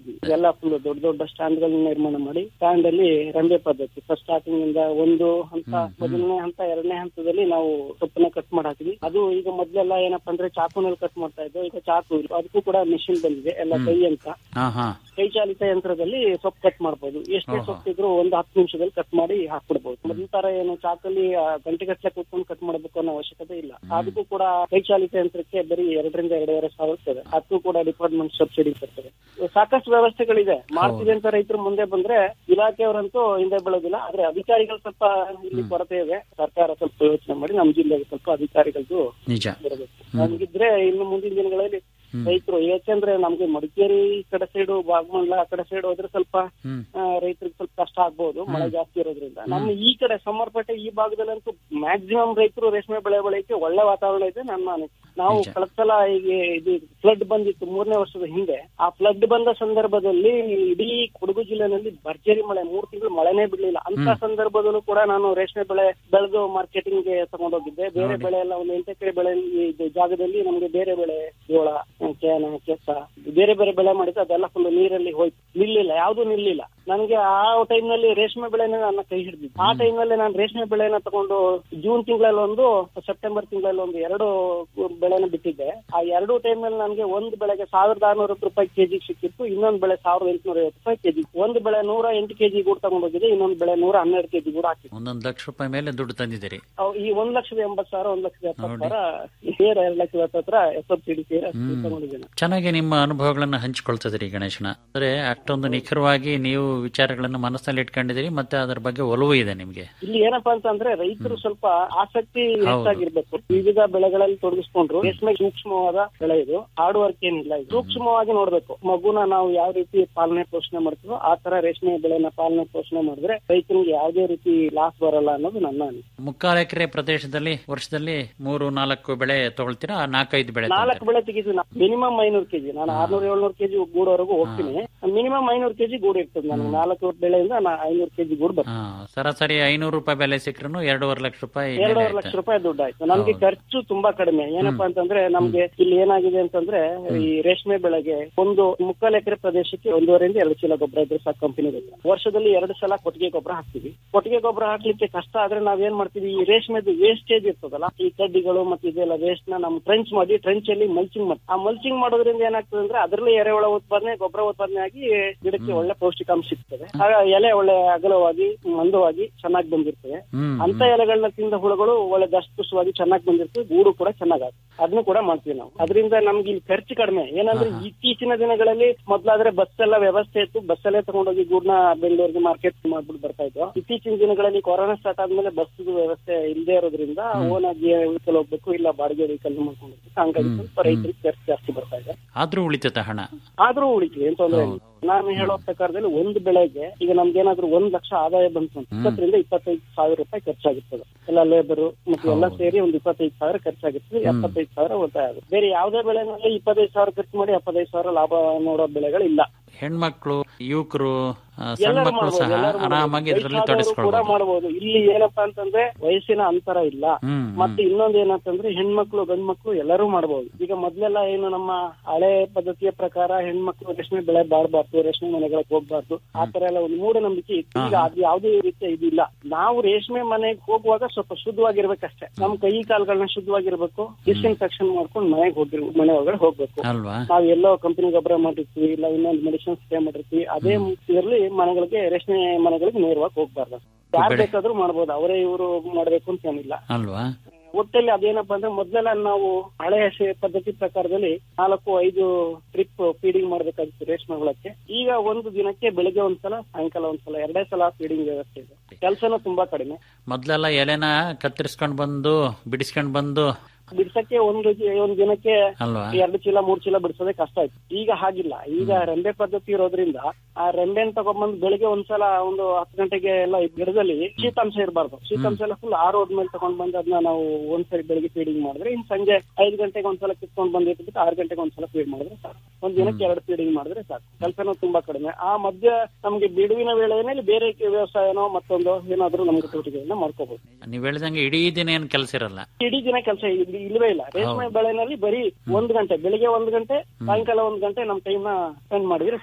ಫುಲ್ ದೊಡ್ಡ ದೊಡ್ಡ ಸ್ಟ್ಯಾಂಡ್ ಗಳನ್ನ ನಿರ್ಮಾಣ ಮಾಡಿ ಸ್ಟ್ಯಾಂಡ್ ಅಲ್ಲಿ ರಂಬೆ ಪದ್ಧತಿ ಫಸ್ಟ್ ಸ್ಟಾರ್ಟಿಂಗ್ ಇಂದ ಒಂದು ಹಂತ ಮೊದಲನೇ ಹಂತ ಎರಡನೇ ಹಂತದಲ್ಲಿ ನಾವು ಸೊಪ್ಪನ್ನ ಕಟ್ ಮಾಡಾಕಿದ್ವಿ ಅದು ಈಗ ಮೊದ್ಲೆಲ್ಲ ಏನಪ್ಪಾ ಅಂದ್ರೆ ಚಾಕುನಲ್ಲಿ ಕಟ್ ಮಾಡ್ತಾ ಇದ್ದೋ ಈಗ ಚಾಕು ಇಲ್ಲ ಅದಕ್ಕೂ ಕೂಡ ಮಿಷಿನ್ ಬಂದಿದೆ ಎಲ್ಲ ಕೈ ಅಂತ ಹಾ ಹಾ ಕೈ ಚಾಲಿತ ಯಂತ್ರದಲ್ಲಿ ಸೊಪ್ಪು ಕಟ್ ಮಾಡ್ಬೋದು ಎಷ್ಟೇ ಸೊಪ್ಪಿದ್ರು ಒಂದು ಹತ್ತು ನಿಮಿಷದಲ್ಲಿ ಕಟ್ ಮಾಡಿ ಹಾಕ್ಬಿಡ್ಬೋದು ಮೊದಲ ತರ ಏನು ಚಾಕಲ್ಲಿ ಆ, ಗಂಟೆಗಟ್ಟಲೆ ಕೂತ್ಕೊಂಡು ಕಟ್ ಮಾಡಬೇಕು ಅನ್ನೋ ಅವಶ್ಯಕತೆ ಇಲ್ಲ ಅದಕ್ಕೂ ಕೂಡ ಕೈ ಚಾಲಿತ ಯಂತ್ರಕ್ಕೆ ಬರೀ ಎರಡರಿಂದ ಎರಡೂವರೆ ಸಾವಿರ ಇರ್ತದೆ ಅದಕ್ಕೂ ಕೂಡ ಡಿಪಾರ್ಟ್ಮೆಂಟ್ ಸಬ್ಸಿಡಿ ಕೊಡ್ತದೆ ಸಾಕಷ್ಟು ವ್ಯವಸ್ಥೆಗಳಿದೆ ಮಾಡ್ತೀವಿ ಅಂತ ರೈತರು ಮುಂದೆ ಬಂದ್ರೆ ಇಲಾಖೆಯವರಂತೂ ಹಿಂದೆ ಬೀಳೋದಿಲ್ಲ ಆದ್ರೆ ಅಧಿಕಾರಿಗಳು ಸ್ವಲ್ಪ ಇಲ್ಲಿ ಕೊರತೆ ಇದೆ ಸರ್ಕಾರ ಸ್ವಲ್ಪ ಯೋಚನೆ ಮಾಡಿ ನಮ್ಮ ಜಿಲ್ಲೆಗೆ ಸ್ವಲ್ಪ ಅಧಿಕಾರಿಗಳದ್ದು ನಿಜ ಬರಬೇಕು ನಮ್ಗಿದ್ರೆ ಇನ್ನು ಮುಂದಿನ ದಿನಗಳಲ್ಲಿ ರೈತರು ಯಾಕೆಂದ್ರೆ ನಮ್ಗೆ ಮಡಿಕೇರಿ ಈ ಕಡೆ ಸೈಡು ಬಾಗಮಂಡ್ಲ ಆ ಕಡೆ ಸೈಡ್ ಹೋದ್ರೆ ಸ್ವಲ್ಪ ಹ್ಮ್ ಆ, ರೈತರಿಗೆ ಸ್ವಲ್ಪ ಕಷ್ಟ ಆಗ್ಬಹುದು ಮಳೆ ಜಾಸ್ತಿ ಇರೋದ್ರಿಂದ ನಮ್ಮ ಈ ಕಡೆ ಸಮರ್ಪೇಟೆ ಈ ಭಾಗದಲ್ಲಂತೂ ಮ್ಯಾಕ್ಸಿಮಮ್ ರೈತರು ರೇಷ್ಮೆ ಬೆಳೆ ಬೆಳೆಯಕ್ಕೆ ಒಳ್ಳೆ ವಾತಾವರಣ ಇದೆ ನನ್ನ ಅನಿಸಿಕೆ ನಾವು ನಿಜ. ಕಳೆದ ಸಲ ಈಗ ಇದು ಫ್ಲಡ್ ಬಂದಿತ್ತು ಮೂರನೇ ವರ್ಷದ ಹಿಂದೆ ಆ ಫ್ಲಡ್ ಬಂದ ಸಂದರ್ಭದಲ್ಲಿ ಇಡೀ ಕೊಡಗು ಜಿಲ್ಲೆನಲ್ಲಿ ಭರ್ಜರಿ ಮಳೆ ಮೂರ್ ತಿಂಗಳು ಮಳೆನೇ ಬಿಡ್ಲಿಲ್ಲ ಅಂತ ಸಂದರ್ಭದಲ್ಲೂ ಕೂಡ ನಾನು ರೇಷ್ಮೆ ಬೆಳೆ ಬೆಳೆದು ಮಾರ್ಕೆಟಿಂಗ್ ಗೆ ತಗೊಂಡೋಗಿದ್ದೆ ಬೇರೆ ಬೆಳೆ ಎಲ್ಲ ಒಂದು ಎಂಟು ಎಕರೆ ಬೆಳೆ ಇದು ಜಾಗದಲ್ಲಿ ನಮ್ಗೆ ಬೇರೆ ಬೆಳೆ ಜೋಳ ಕ್ಯಾನ ಕೆಸ ಬೇರೆ ಬೇರೆ ಬೆಳೆ ಮಾಡಿದ್ರೆ ಅದೆಲ್ಲ ಫುಲ್ ನೀರಲ್ಲಿ ಹೋಯ್ತು ನಿಲ್ಲಿಲ್ಲ ಯಾವ್ದು ನಿಲ್ಲಿಲ್ಲ ನನಗೆ ಆ ಟೈಮ್ ನಲ್ಲಿ ರೇಷ್ಮೆ ಬೆಳೆನೇ ನನ್ನ ಕೈ ಹಿಡಿದಿದ್ದು ಆ ಟೈಮ್ ನಲ್ಲಿ ನಾನು ರೇಷ್ಮೆ ಬೆಳೆನ ತಗೊಂಡು ಜೂನ್ ತಿಂಗಳಲ್ಲಿ ಒಂದು ಸೆಪ್ಟೆಂಬರ್ ತಿಂಗಳಲ್ಲಿ ಒಂದು ಎರಡು ಬೆಳೆನ ಬಿಟ್ಟಿದ್ದೆ ಆ ಎರಡು ಟೈಮ್ ನಲ್ಲಿ ನನಗೆ ಒಂದು ಬೆಳೆಗೆ ಸಾವಿರದ ಆರ್ನೂರು ರೂಪಾಯಿ ಕೆಜಿ ಸಿಕ್ಕಿತ್ತು ಇನ್ನೊಂದು ಬೆಳೆ ಸಾವಿರದ ಎಂಟುನೂರ ಐವತ್ತು ರೂಪಾಯಿ ಕೆಜಿ ಒಂದು ಬೆಳೆ ನೂರ ಎಂಟು ಕೆಜಿ ಗೂಡು ತಗೊಂಡೋಗಿದೆ ಇನ್ನೊಂದು ಬೆಳೆ ನೂರ ಹನ್ನೆರಡು ಕೆಜಿ ಗೂಡು ಹಾಕಿತ್ತು ಒಂದೊಂದು ಲಕ್ಷ ರೂಪಾಯಿ ಮೇಲೆ ದುಡ್ಡು ತಂದಿದ್ದೀರಿ ಅವ್ ಈ ಒಂದ್ ಲಕ್ಷದ ಎಂಬತ್ತು ಸಾವಿರ ಒಂದ್ ಲಕ್ಷದ ಎಪ್ಪತ್ತು ಸಾವಿರ ಸೇರ್ ಎರಡ್ ಲಕ್ಷದ ಹತ್ರ ಸಬ್ಸಿಡಿ ಸೇರಿ ಅಷ್ಟು ತಗೊಂಡಿದ್ದೇನೆ ಚೆನ್ನಾಗಿ ನಿಮ್ಮ ಅನುಭವಗಳನ್ನ ಹಂಚಿಕೊಳ್ತಿದ್ರಿ ಗಣೇಶನ ಅಂದ್ರೆ ಅಷ್ಟೊಂದು ನಿಖರವಾಗಿ ನೀವು ವಿಚಾರಗಳನ್ನ ಮನಸ್ಸಲ್ಲಿ ಇಟ್ಕೊಂಡಿದ್ದೀರಿ ಮತ್ತೆ ಅದರ ಬಗ್ಗೆ ಒಲವು ಇದೆ ನಿಮ್ಗೆ ಇಲ್ಲಿ ಏನಪ್ಪಾ ಅಂತಂದ್ರೆ ರೈತರು ಸ್ವಲ್ಪ ಆಸಕ್ತಿ ಹೆಚ್ಚಾಗಿರ್ಬೇಕು ವಿವಿಧ ಬೆಳೆಗಳಲ್ಲಿ ತೊಡಗಿಸ್ಕೊಂಡ್ರು ರೇಷ್ಮೆ ಸೂಕ್ಷ್ಮವಾದ ಬೆಳೆ ಇದು ಹಾರ್ಡ್ ವರ್ಕ್ ಏನಿಲ್ಲ ಇದು ಸೂಕ್ಷ್ಮವಾಗಿ ನೋಡ್ಬೇಕು ಮಗುನ ನಾವು ಯಾವ ರೀತಿ ಪಾಲನೆ ಪೋಷಣೆ ಮಾಡ್ತೀವೋ ಆ ತರ ರೇಷ್ಮೆ ಬೆಳೆನ ಪಾಲನೆ ಪೋಷಣೆ ಮಾಡಿದ್ರೆ ರೈತನಿಗೆ ಯಾವುದೇ ರೀತಿ ಲಾಸ್ ಬರಲ್ಲ ಅನ್ನೋದು ನನ್ನ ಅನಿಸಿಕೆ ಮುಕ್ಕಾಲು ಎಕರೆ ಪ್ರದೇಶದಲ್ಲಿ ವರ್ಷದಲ್ಲಿ ಮೂರು ನಾಲ್ಕು ಬೆಳೆ ತಗೊಳ್ತೀರಾ ನಾಲ್ಕೈದು ಬೆಳೆ ನಾಲ್ಕು ಬೆಳೆ ತೆಗಿತೀವಿ ಮಿನಿಮಮ್ ಐನೂರು ಕೆಜಿ ನಾನು ಆರ್ನೂರ ಏಳ್ನೂರು ಕೆಜಿ ಗೂಡವರೆಗೂ ಹೋಗ್ತೀನಿ ಮಿನಿಮಮ್ ಐನೂರು ಕೆಜಿ ಗೂಡು ಇರ್ತದೆ ನನಗೆ ನಾಲ್ಕು ಬೆಳೆಯಿಂದ ನಾ ಐನೂರು ಕೆಜಿ ಗೂಡು ಬರ್ತದೆ ಹಾ ಸರಾಸರಿ ಐನೂರು ರೂಪಾಯಿ ಬೆಲೆ ಸಿಕ್ಕರೂ ಎರಡೂವರೆ ಲಕ್ಷ ರೂಪಾಯಿ ಬೆಲೆ ಎರಡೂವರೆ ಆಯ್ತು. ಲಕ್ಷ ರೂಪಾಯಿ ದುಡ್ಡು ಆಯ್ತು ನಮ್ಗೆ ಖರ್ಚು ತುಂಬಾ ಕಡಿಮೆ ಏನಪ್ಪಾ ಅಂತಂದ್ರೆ ನಮ್ಗೆ ಇಲ್ಲಿ ಏನಾಗಿದೆ ಅಂತಂದ್ರೆ ಈ ರೇಷ್ಮೆ ಬೆಳೆಗೆ ಒಂದು ಮುಕ್ಕಾಲು ಎಕರೆ ಪ್ರದೇಶಕ್ಕೆ ಒಂದೂವರೆಯಿಂದ ಎರಡು ಚೀಲ ಗೊಬ್ಬರ ಇದ್ರೆ ಸಾಕು ಕಂಪನಿ ಗೊಬ್ಬರ ವರ್ಷದಲ್ಲಿ ಎರಡು ಸಲ ಕೊಟ್ಟಿಗೆ ಗೊಬ್ಬರ ಹಾಕ್ತಿವಿ ಕೊಟ್ಟಿಗೆ ಗೊಬ್ಬರ ಹಾಕ್ಲಿಕ್ಕೆ ಕಷ್ಟ ಆದ್ರೆ ನಾವ್ ಏನ್ ಮಾಡ್ತೀವಿ ಈ ರೇಷ್ಮೆದು ವೇಸ್ಟೇಜ್ ಇರ್ತದಲ್ಲ ಈ ಕಡ್ಡಿಗಳು ಮತ್ತೆ ಇದೆಲ್ಲ ವೇಸ್ಟ್ ನ ನಮ್ ಟ್ರೆಂಚ್ ಮಾಡಿ ಟ್ರೆಂಚ್ ಅಲ್ಲಿ ಮಲ್ಚಿಂಗ್ ಮಾಡಿ ಆ ಮಲ್ಚಿಂಗ್ ಮಾಡೋದ್ರಿಂದ ಏನಾಗ್ತದೆ ಅಂದ್ರೆ ಅದರಲ್ಲಿ ಎರೆಹುಳ ಉತ್ಪಾದನೆ ಗೊಬ್ಬರ ಉತ್ಪಾದನೆ ಆಗಿ ಗಿಡಕ್ಕೆ ಒಳ್ಳೆ ಪೌಷ್ಟಿಕಾಂಶ ಸಿಗ್ತದೆ ಆಗ ಎಲೆ ಒಳ್ಳೆ ಅಗಲವಾಗಿ ಮಂದವಾಗಿ ಚೆನ್ನಾಗಿ ಬಂದಿರ್ತದೆ ಹ್ಮ್ ಅಂತ ಎಲೆಗಳನ್ನ ತಿಂದ ಹುಳುಗಳು ಒಳ್ಳೆ ದಷ್ಟಪುಷ್ಟವಾಗಿ ಚೆನ್ನಾಗಿ ಬಂದಿರ್ತದೆ ಗೂಡು ಕೂಡ ಚೆನ್ನಾಗಾಗುತ್ತೆ ಅದನ್ನು ಕೂಡ ಮಾಡ್ತೀವಿ ನಾವು ಅದರಿಂದ ನಮ್ಗೆ ಇಲ್ಲಿ ಖರ್ಚು ಕಡಿಮೆ ಏನಂದ್ರೆ ಇತ್ತೀಚಿನ ದಿನಗಳಲ್ಲಿ ಮೊದ್ಲಾದ್ರೆ ಬಸ್ ಎಲ್ಲ ವ್ಯವಸ್ಥೆ ಇತ್ತು ಬಸ್ ಅಲ್ಲೇ ತಗೊಂಡೋಗಿ ಗೂಡ್ನ ಬೆಂಗಳೂರಿಗೆ ಮಾರ್ಕೆಟ್ ಮಾಡ್ಬಿಟ್ಟು ಬರ್ತಾ ಇದ್ವು ಇತ್ತೀಚಿನ ದಿನಗಳಲ್ಲಿ ಕೊರೋನಾ ಸ್ಟಾರ್ಟ್ ಆದ್ಮೇಲೆ ಬಸ್ ವ್ಯವಸ್ಥೆ ಇಲ್ಲದೆ ಇರೋದ್ರಿಂದ ಓನ್ ಆಗಿ ವೆಹಿಕಲ್ ಹೋಗ್ಬೇಕು ಇಲ್ಲ ಬಾಡಿಗೆ ವೆಹಿಕಲ್ ಮಾಡ್ಕೊಂಡು ಹೋಗ್ಬೇಕು ಹಂಗಾಗಿ ಸ್ವಲ್ಪ ರೈತರಿಗೆ ಖರ್ಚು ಜಾಸ್ತಿ ಬರ್ತಾ ಇದೆ ಆದ್ರೂ ಉಳಿತೈತೆ ಹಣ ಆದ್ರೂ ಉಳಿತೀವಿ ಏನ್ ತೊಂದ್ರೆ ಇಲ್ಲ ನಾನು ಹೇಳೋ ಪ್ರಕಾರದಲ್ಲಿ ಒಂದು ಬೆಳೆಗೆ ಈಗ ನಮ್ಗೆ ಏನಾದ್ರು ಒಂದ್ ಲಕ್ಷ ಆದಾಯ ಬಂತು ಅಂತ ಇಪ್ಪತ್ತರಿಂದ ಇಪ್ಪತ್ತೈದು ಸಾವಿರ ರೂಪಾಯಿ ಖರ್ಚಾಗಿರ್ತದೆ ಎಲ್ಲ ಲೇಬರ್ ಮತ್ತೆ ಎಲ್ಲ ಸೇರಿ ಒಂದು ಇಪ್ಪತ್ತೈದು ಸಾವಿರ ಖರ್ಚಾಗಿರ್ತದೆ ಎಪ್ಪತ್ತೈದು ಸಾವಿರ ಉಳಿತಾಯ ಆಗುತ್ತೆ ಬೇರೆ ಯಾವುದೇ ಬೆಳೆನಲ್ಲಿ ಇಪ್ಪತ್ತೈದು ಸಾವಿರ ಖರ್ಚು ಮಾಡಿ ಎಪ್ಪತ್ತೈದು ಸಾವಿರ ಲಾಭ ನೋಡೋ ಬೆಳೆಗಳಿಲ್ಲ ಹೆಣ್ಮಕ್ಳು ಯುವಕರು ಆ, ಸಣ್ಣ ಎಲ್ಲರೂ ಮಕ್ಕಳು ಮಾಡ್ಬೋದು, ಸಹ ಎಲ್ಲರೂ ಮಾಡ್ಬೋದು. ಆರಾಮಾಗಿ ಇದರಲ್ಲಿ ವಯಸ್ಸಾದವರು ಕೂಡ ತೊಡಗಿಸ್ಕೊಳ್ಬಹುದು ಮಾಡಬಹುದು ಇಲ್ಲಿ ಏನಪ್ಪಾ ಅಂತಂದ್ರೆ ವಯಸ್ಸಿನ ಅಂತರ ಇಲ್ಲ ಹ್ಮ್ ಮತ್ತೆ ಇನ್ನೊಂದು ಏನಂತಂದ್ರೆ ಹೆಣ್ಮಕ್ಳು ಗಂಡ್ ಮಕ್ಳು ಎಲ್ಲರೂ ಮಾಡಬಹುದು ಈಗ ಮೊದ್ಲೆಲ್ಲ ಏನು ನಮ್ಮ ಹಳೆ ಪದ್ಧತಿಯ ಪ್ರಕಾರ ಹೆಣ್ಮಕ್ಳು ರೇಷ್ಮೆ ಬೆಳೆ ಬಾಳ್ಬಾರ್ದು ರೇಷ್ಮೆ ಮನೆಗಳಿಗೆ ಹೋಗ್ಬಾರ್ದು ಆ ತರ ಎಲ್ಲ ಒಂದು ಮೂಢನಂಬಿಕೆ ಇತ್ತು ಈಗ ಅದು ಯಾವುದೇ ರೀತಿಯ ಇದಿಲ್ಲ ನಾವು ರೇಷ್ಮೆ ಮನೆಗೆ ಹೋಗುವಾಗ ಸ್ವಲ್ಪ ಶುದ್ಧವಾಗಿರ್ಬೇಕಷ್ಟೇ ನಮ್ ಕೈ ಕಾಲ್ಗಳನ್ನ ಶುದ್ಧವಾಗಿರ್ಬೇಕು ಡಿಸ್ಇನ್ಫೆಕ್ಷನ್ ಮಾಡ್ಕೊಂಡು ಮನೆಗೆ ಹೋಗಿರ್ ಮನೆ ಒಳಗಡೆ ಹೋಗ್ಬೇಕು ಅಲ್ವಾ ನಾವ್ ಎಲ್ಲೋ ಕಂಪನಿ ಗೊಬ್ಬರ ಮಾಡಿರ್ತೀವಿ ಇಲ್ಲ ಇನ್ನೊಂದು ಮೆಡಿಸಿನ್ ಸ್ಪ್ರೇ ಮಾಡಿರ್ತೀವಿ ಅದೇ ಇದರಲ್ಲಿ ಮನೆಗಳಿಗೆ ರೇಷ್ಮೆ ಮನೆಗಳಿಗೆ ನೇರವಾಗಿ ಹೋಗ್ಬಾರ್ದು ಯಾರು ಬೇಕಾದ್ರೂ ಮಾಡ್ಬೋದು ಅವರೇ ಇವರು ಮಾಡ್ಬೇಕು ಅಂತ ಏನಿಲ್ಲ ಅಲ್ವಾ ಒಟ್ಟಲ್ಲಿ ಅದೇನಪ್ಪಾ ಅಂದ್ರೆ ಮೊದ್ಲೆಲ್ಲ ನಾವು ಹಳೆ ಶೇ- ಪದ್ಧತಿ ಪ್ರಕಾರದಲ್ಲಿ ನಾಲ್ಕು ಐದು ಟ್ರಿಪ್ ಫೀಡಿಂಗ್ ಮಾಡ್ಬೇಕಾಗಿತ್ತು ರೇಷ್ಮೆ ಹುಳಕ್ಕೆ ಈಗ ಒಂದು ದಿನಕ್ಕೆ ಬೆಳಿಗ್ಗೆ ಒಂದ್ಸಲ ಸಾಯಂಕಾಲ ಒಂದ್ಸಲ ಎರಡೇ ಸಲ ಫೀಡಿಂಗ್ ವ್ಯವಸ್ಥೆ ಇದೆ ಕೆಲಸನೂ ತುಂಬಾ ಕಡಿಮೆ ಮೊದ್ಲೆಲ್ಲ ಎಲೆನ ಕತ್ತರಿಸ್ಕೊಂಡ್ ಬಂದು ಬಿಡಿಸ್ಕೊಂಡ್ ಬಂದು ಬಿಡ್ಸಕ್ಕೆ ಒಂದು ಜಿ- ಒಂದ್ ದಿನಕ್ಕೆ ಅಲ್ವಾ ಎರಡು ಚೀಲ ಮೂರ್ ಚೀಲ ಬಿಡಿಸೋದೇ ಕಷ್ಟ ಆಯ್ತು ಈಗ ಹಾಗಿಲ್ಲ ಈಗ ರೆಂಬೆ ಪದ್ಧತಿ ಇರೋದ್ರಿಂದ ಆ ರೆಂಬೆನ್ ತಗೊಂಡ್ಬಂದು ಬೆಳಿಗ್ಗೆ ಒಂದ್ಸಲ ಒಂದು ಹತ್ತು ಗಂಟೆಗೆ ಎಲ್ಲ ಈ ಗಿಡದಲ್ಲಿ ಶೀತಾಂಶ ಇರಬಾರ್ದು ಶೀತಾಂಶ ಎಲ್ಲ ಫುಲ್ ಆರು ಹೋದ್ಮೇಲೆ ತಗೊಂಡ್ ಬಂದು ಅದನ್ನ ನಾವು ಒಂದ್ಸರಿ ಬೆಳಿಗ್ಗೆ ಫೀಡಿಂಗ್ ಮಾಡಿದ್ರೆ ಇನ್ ಸಂಜೆ ಐದು ಗಂಟೆಗೆ ಒಂದ್ಸಲ ಕಿತ್ಕೊಂಡ್ ಬಂದು ಇಟ್ಬಿಟ್ಟು ಆರು ಗಂಟೆಗೆ ಒಂದ್ಸಲ ಫೀಡ್ ಮಾಡಿದ್ರೆ ಸಾಕು ಒಂದ್ ದಿನಕ್ಕೆ ಎರಡು ಫೀಡಿಂಗ್ ಮಾಡಿದ್ರೆ ಸಾಕು ಕೆಲಸನೂ ತುಂಬಾ ಕಡಿಮೆ ಆ ಮಧ್ಯ ನಮ್ಗೆ ಬಿಡುವಿನ ವೇಳೆಯಲ್ಲಿ ಬೇರೆ ವ್ಯವಸಾಯನೋ ಮತ್ತೊಂದು ಏನಾದ್ರೂ ನಮ್ಗೆ ಚಟುವಟಿಕೆಗಳನ್ನ ಮಾಡ್ಕೋಬಹುದು ನೀವ್ ಹೇಳಿದಂಗೆ ಇಡೀ ದಿನ ಏನ್ ಕೆಲಸ ಇರಲ್ಲ ಇಡೀ ದಿನ ಕೆಲಸ ಇಲ್ವೇ ಇಲ್ಲ ರೇಷ್ಮೆ ಬೆಳೆನಲ್ಲಿ ಬರೀ ಒಂದ್ ಗಂಟೆ ಬೆಳಿಗ್ಗೆ ಒಂದ್ ಗಂಟೆ ಸಾಯಂಕಾಲ ಒಂದ್ ಗಂಟೆ ನಮ್ ಟೈಮ್ ನ ಸ್ಪೆಂಡ್ ಮಾಡಿದ್ರೆ ಸಾಕು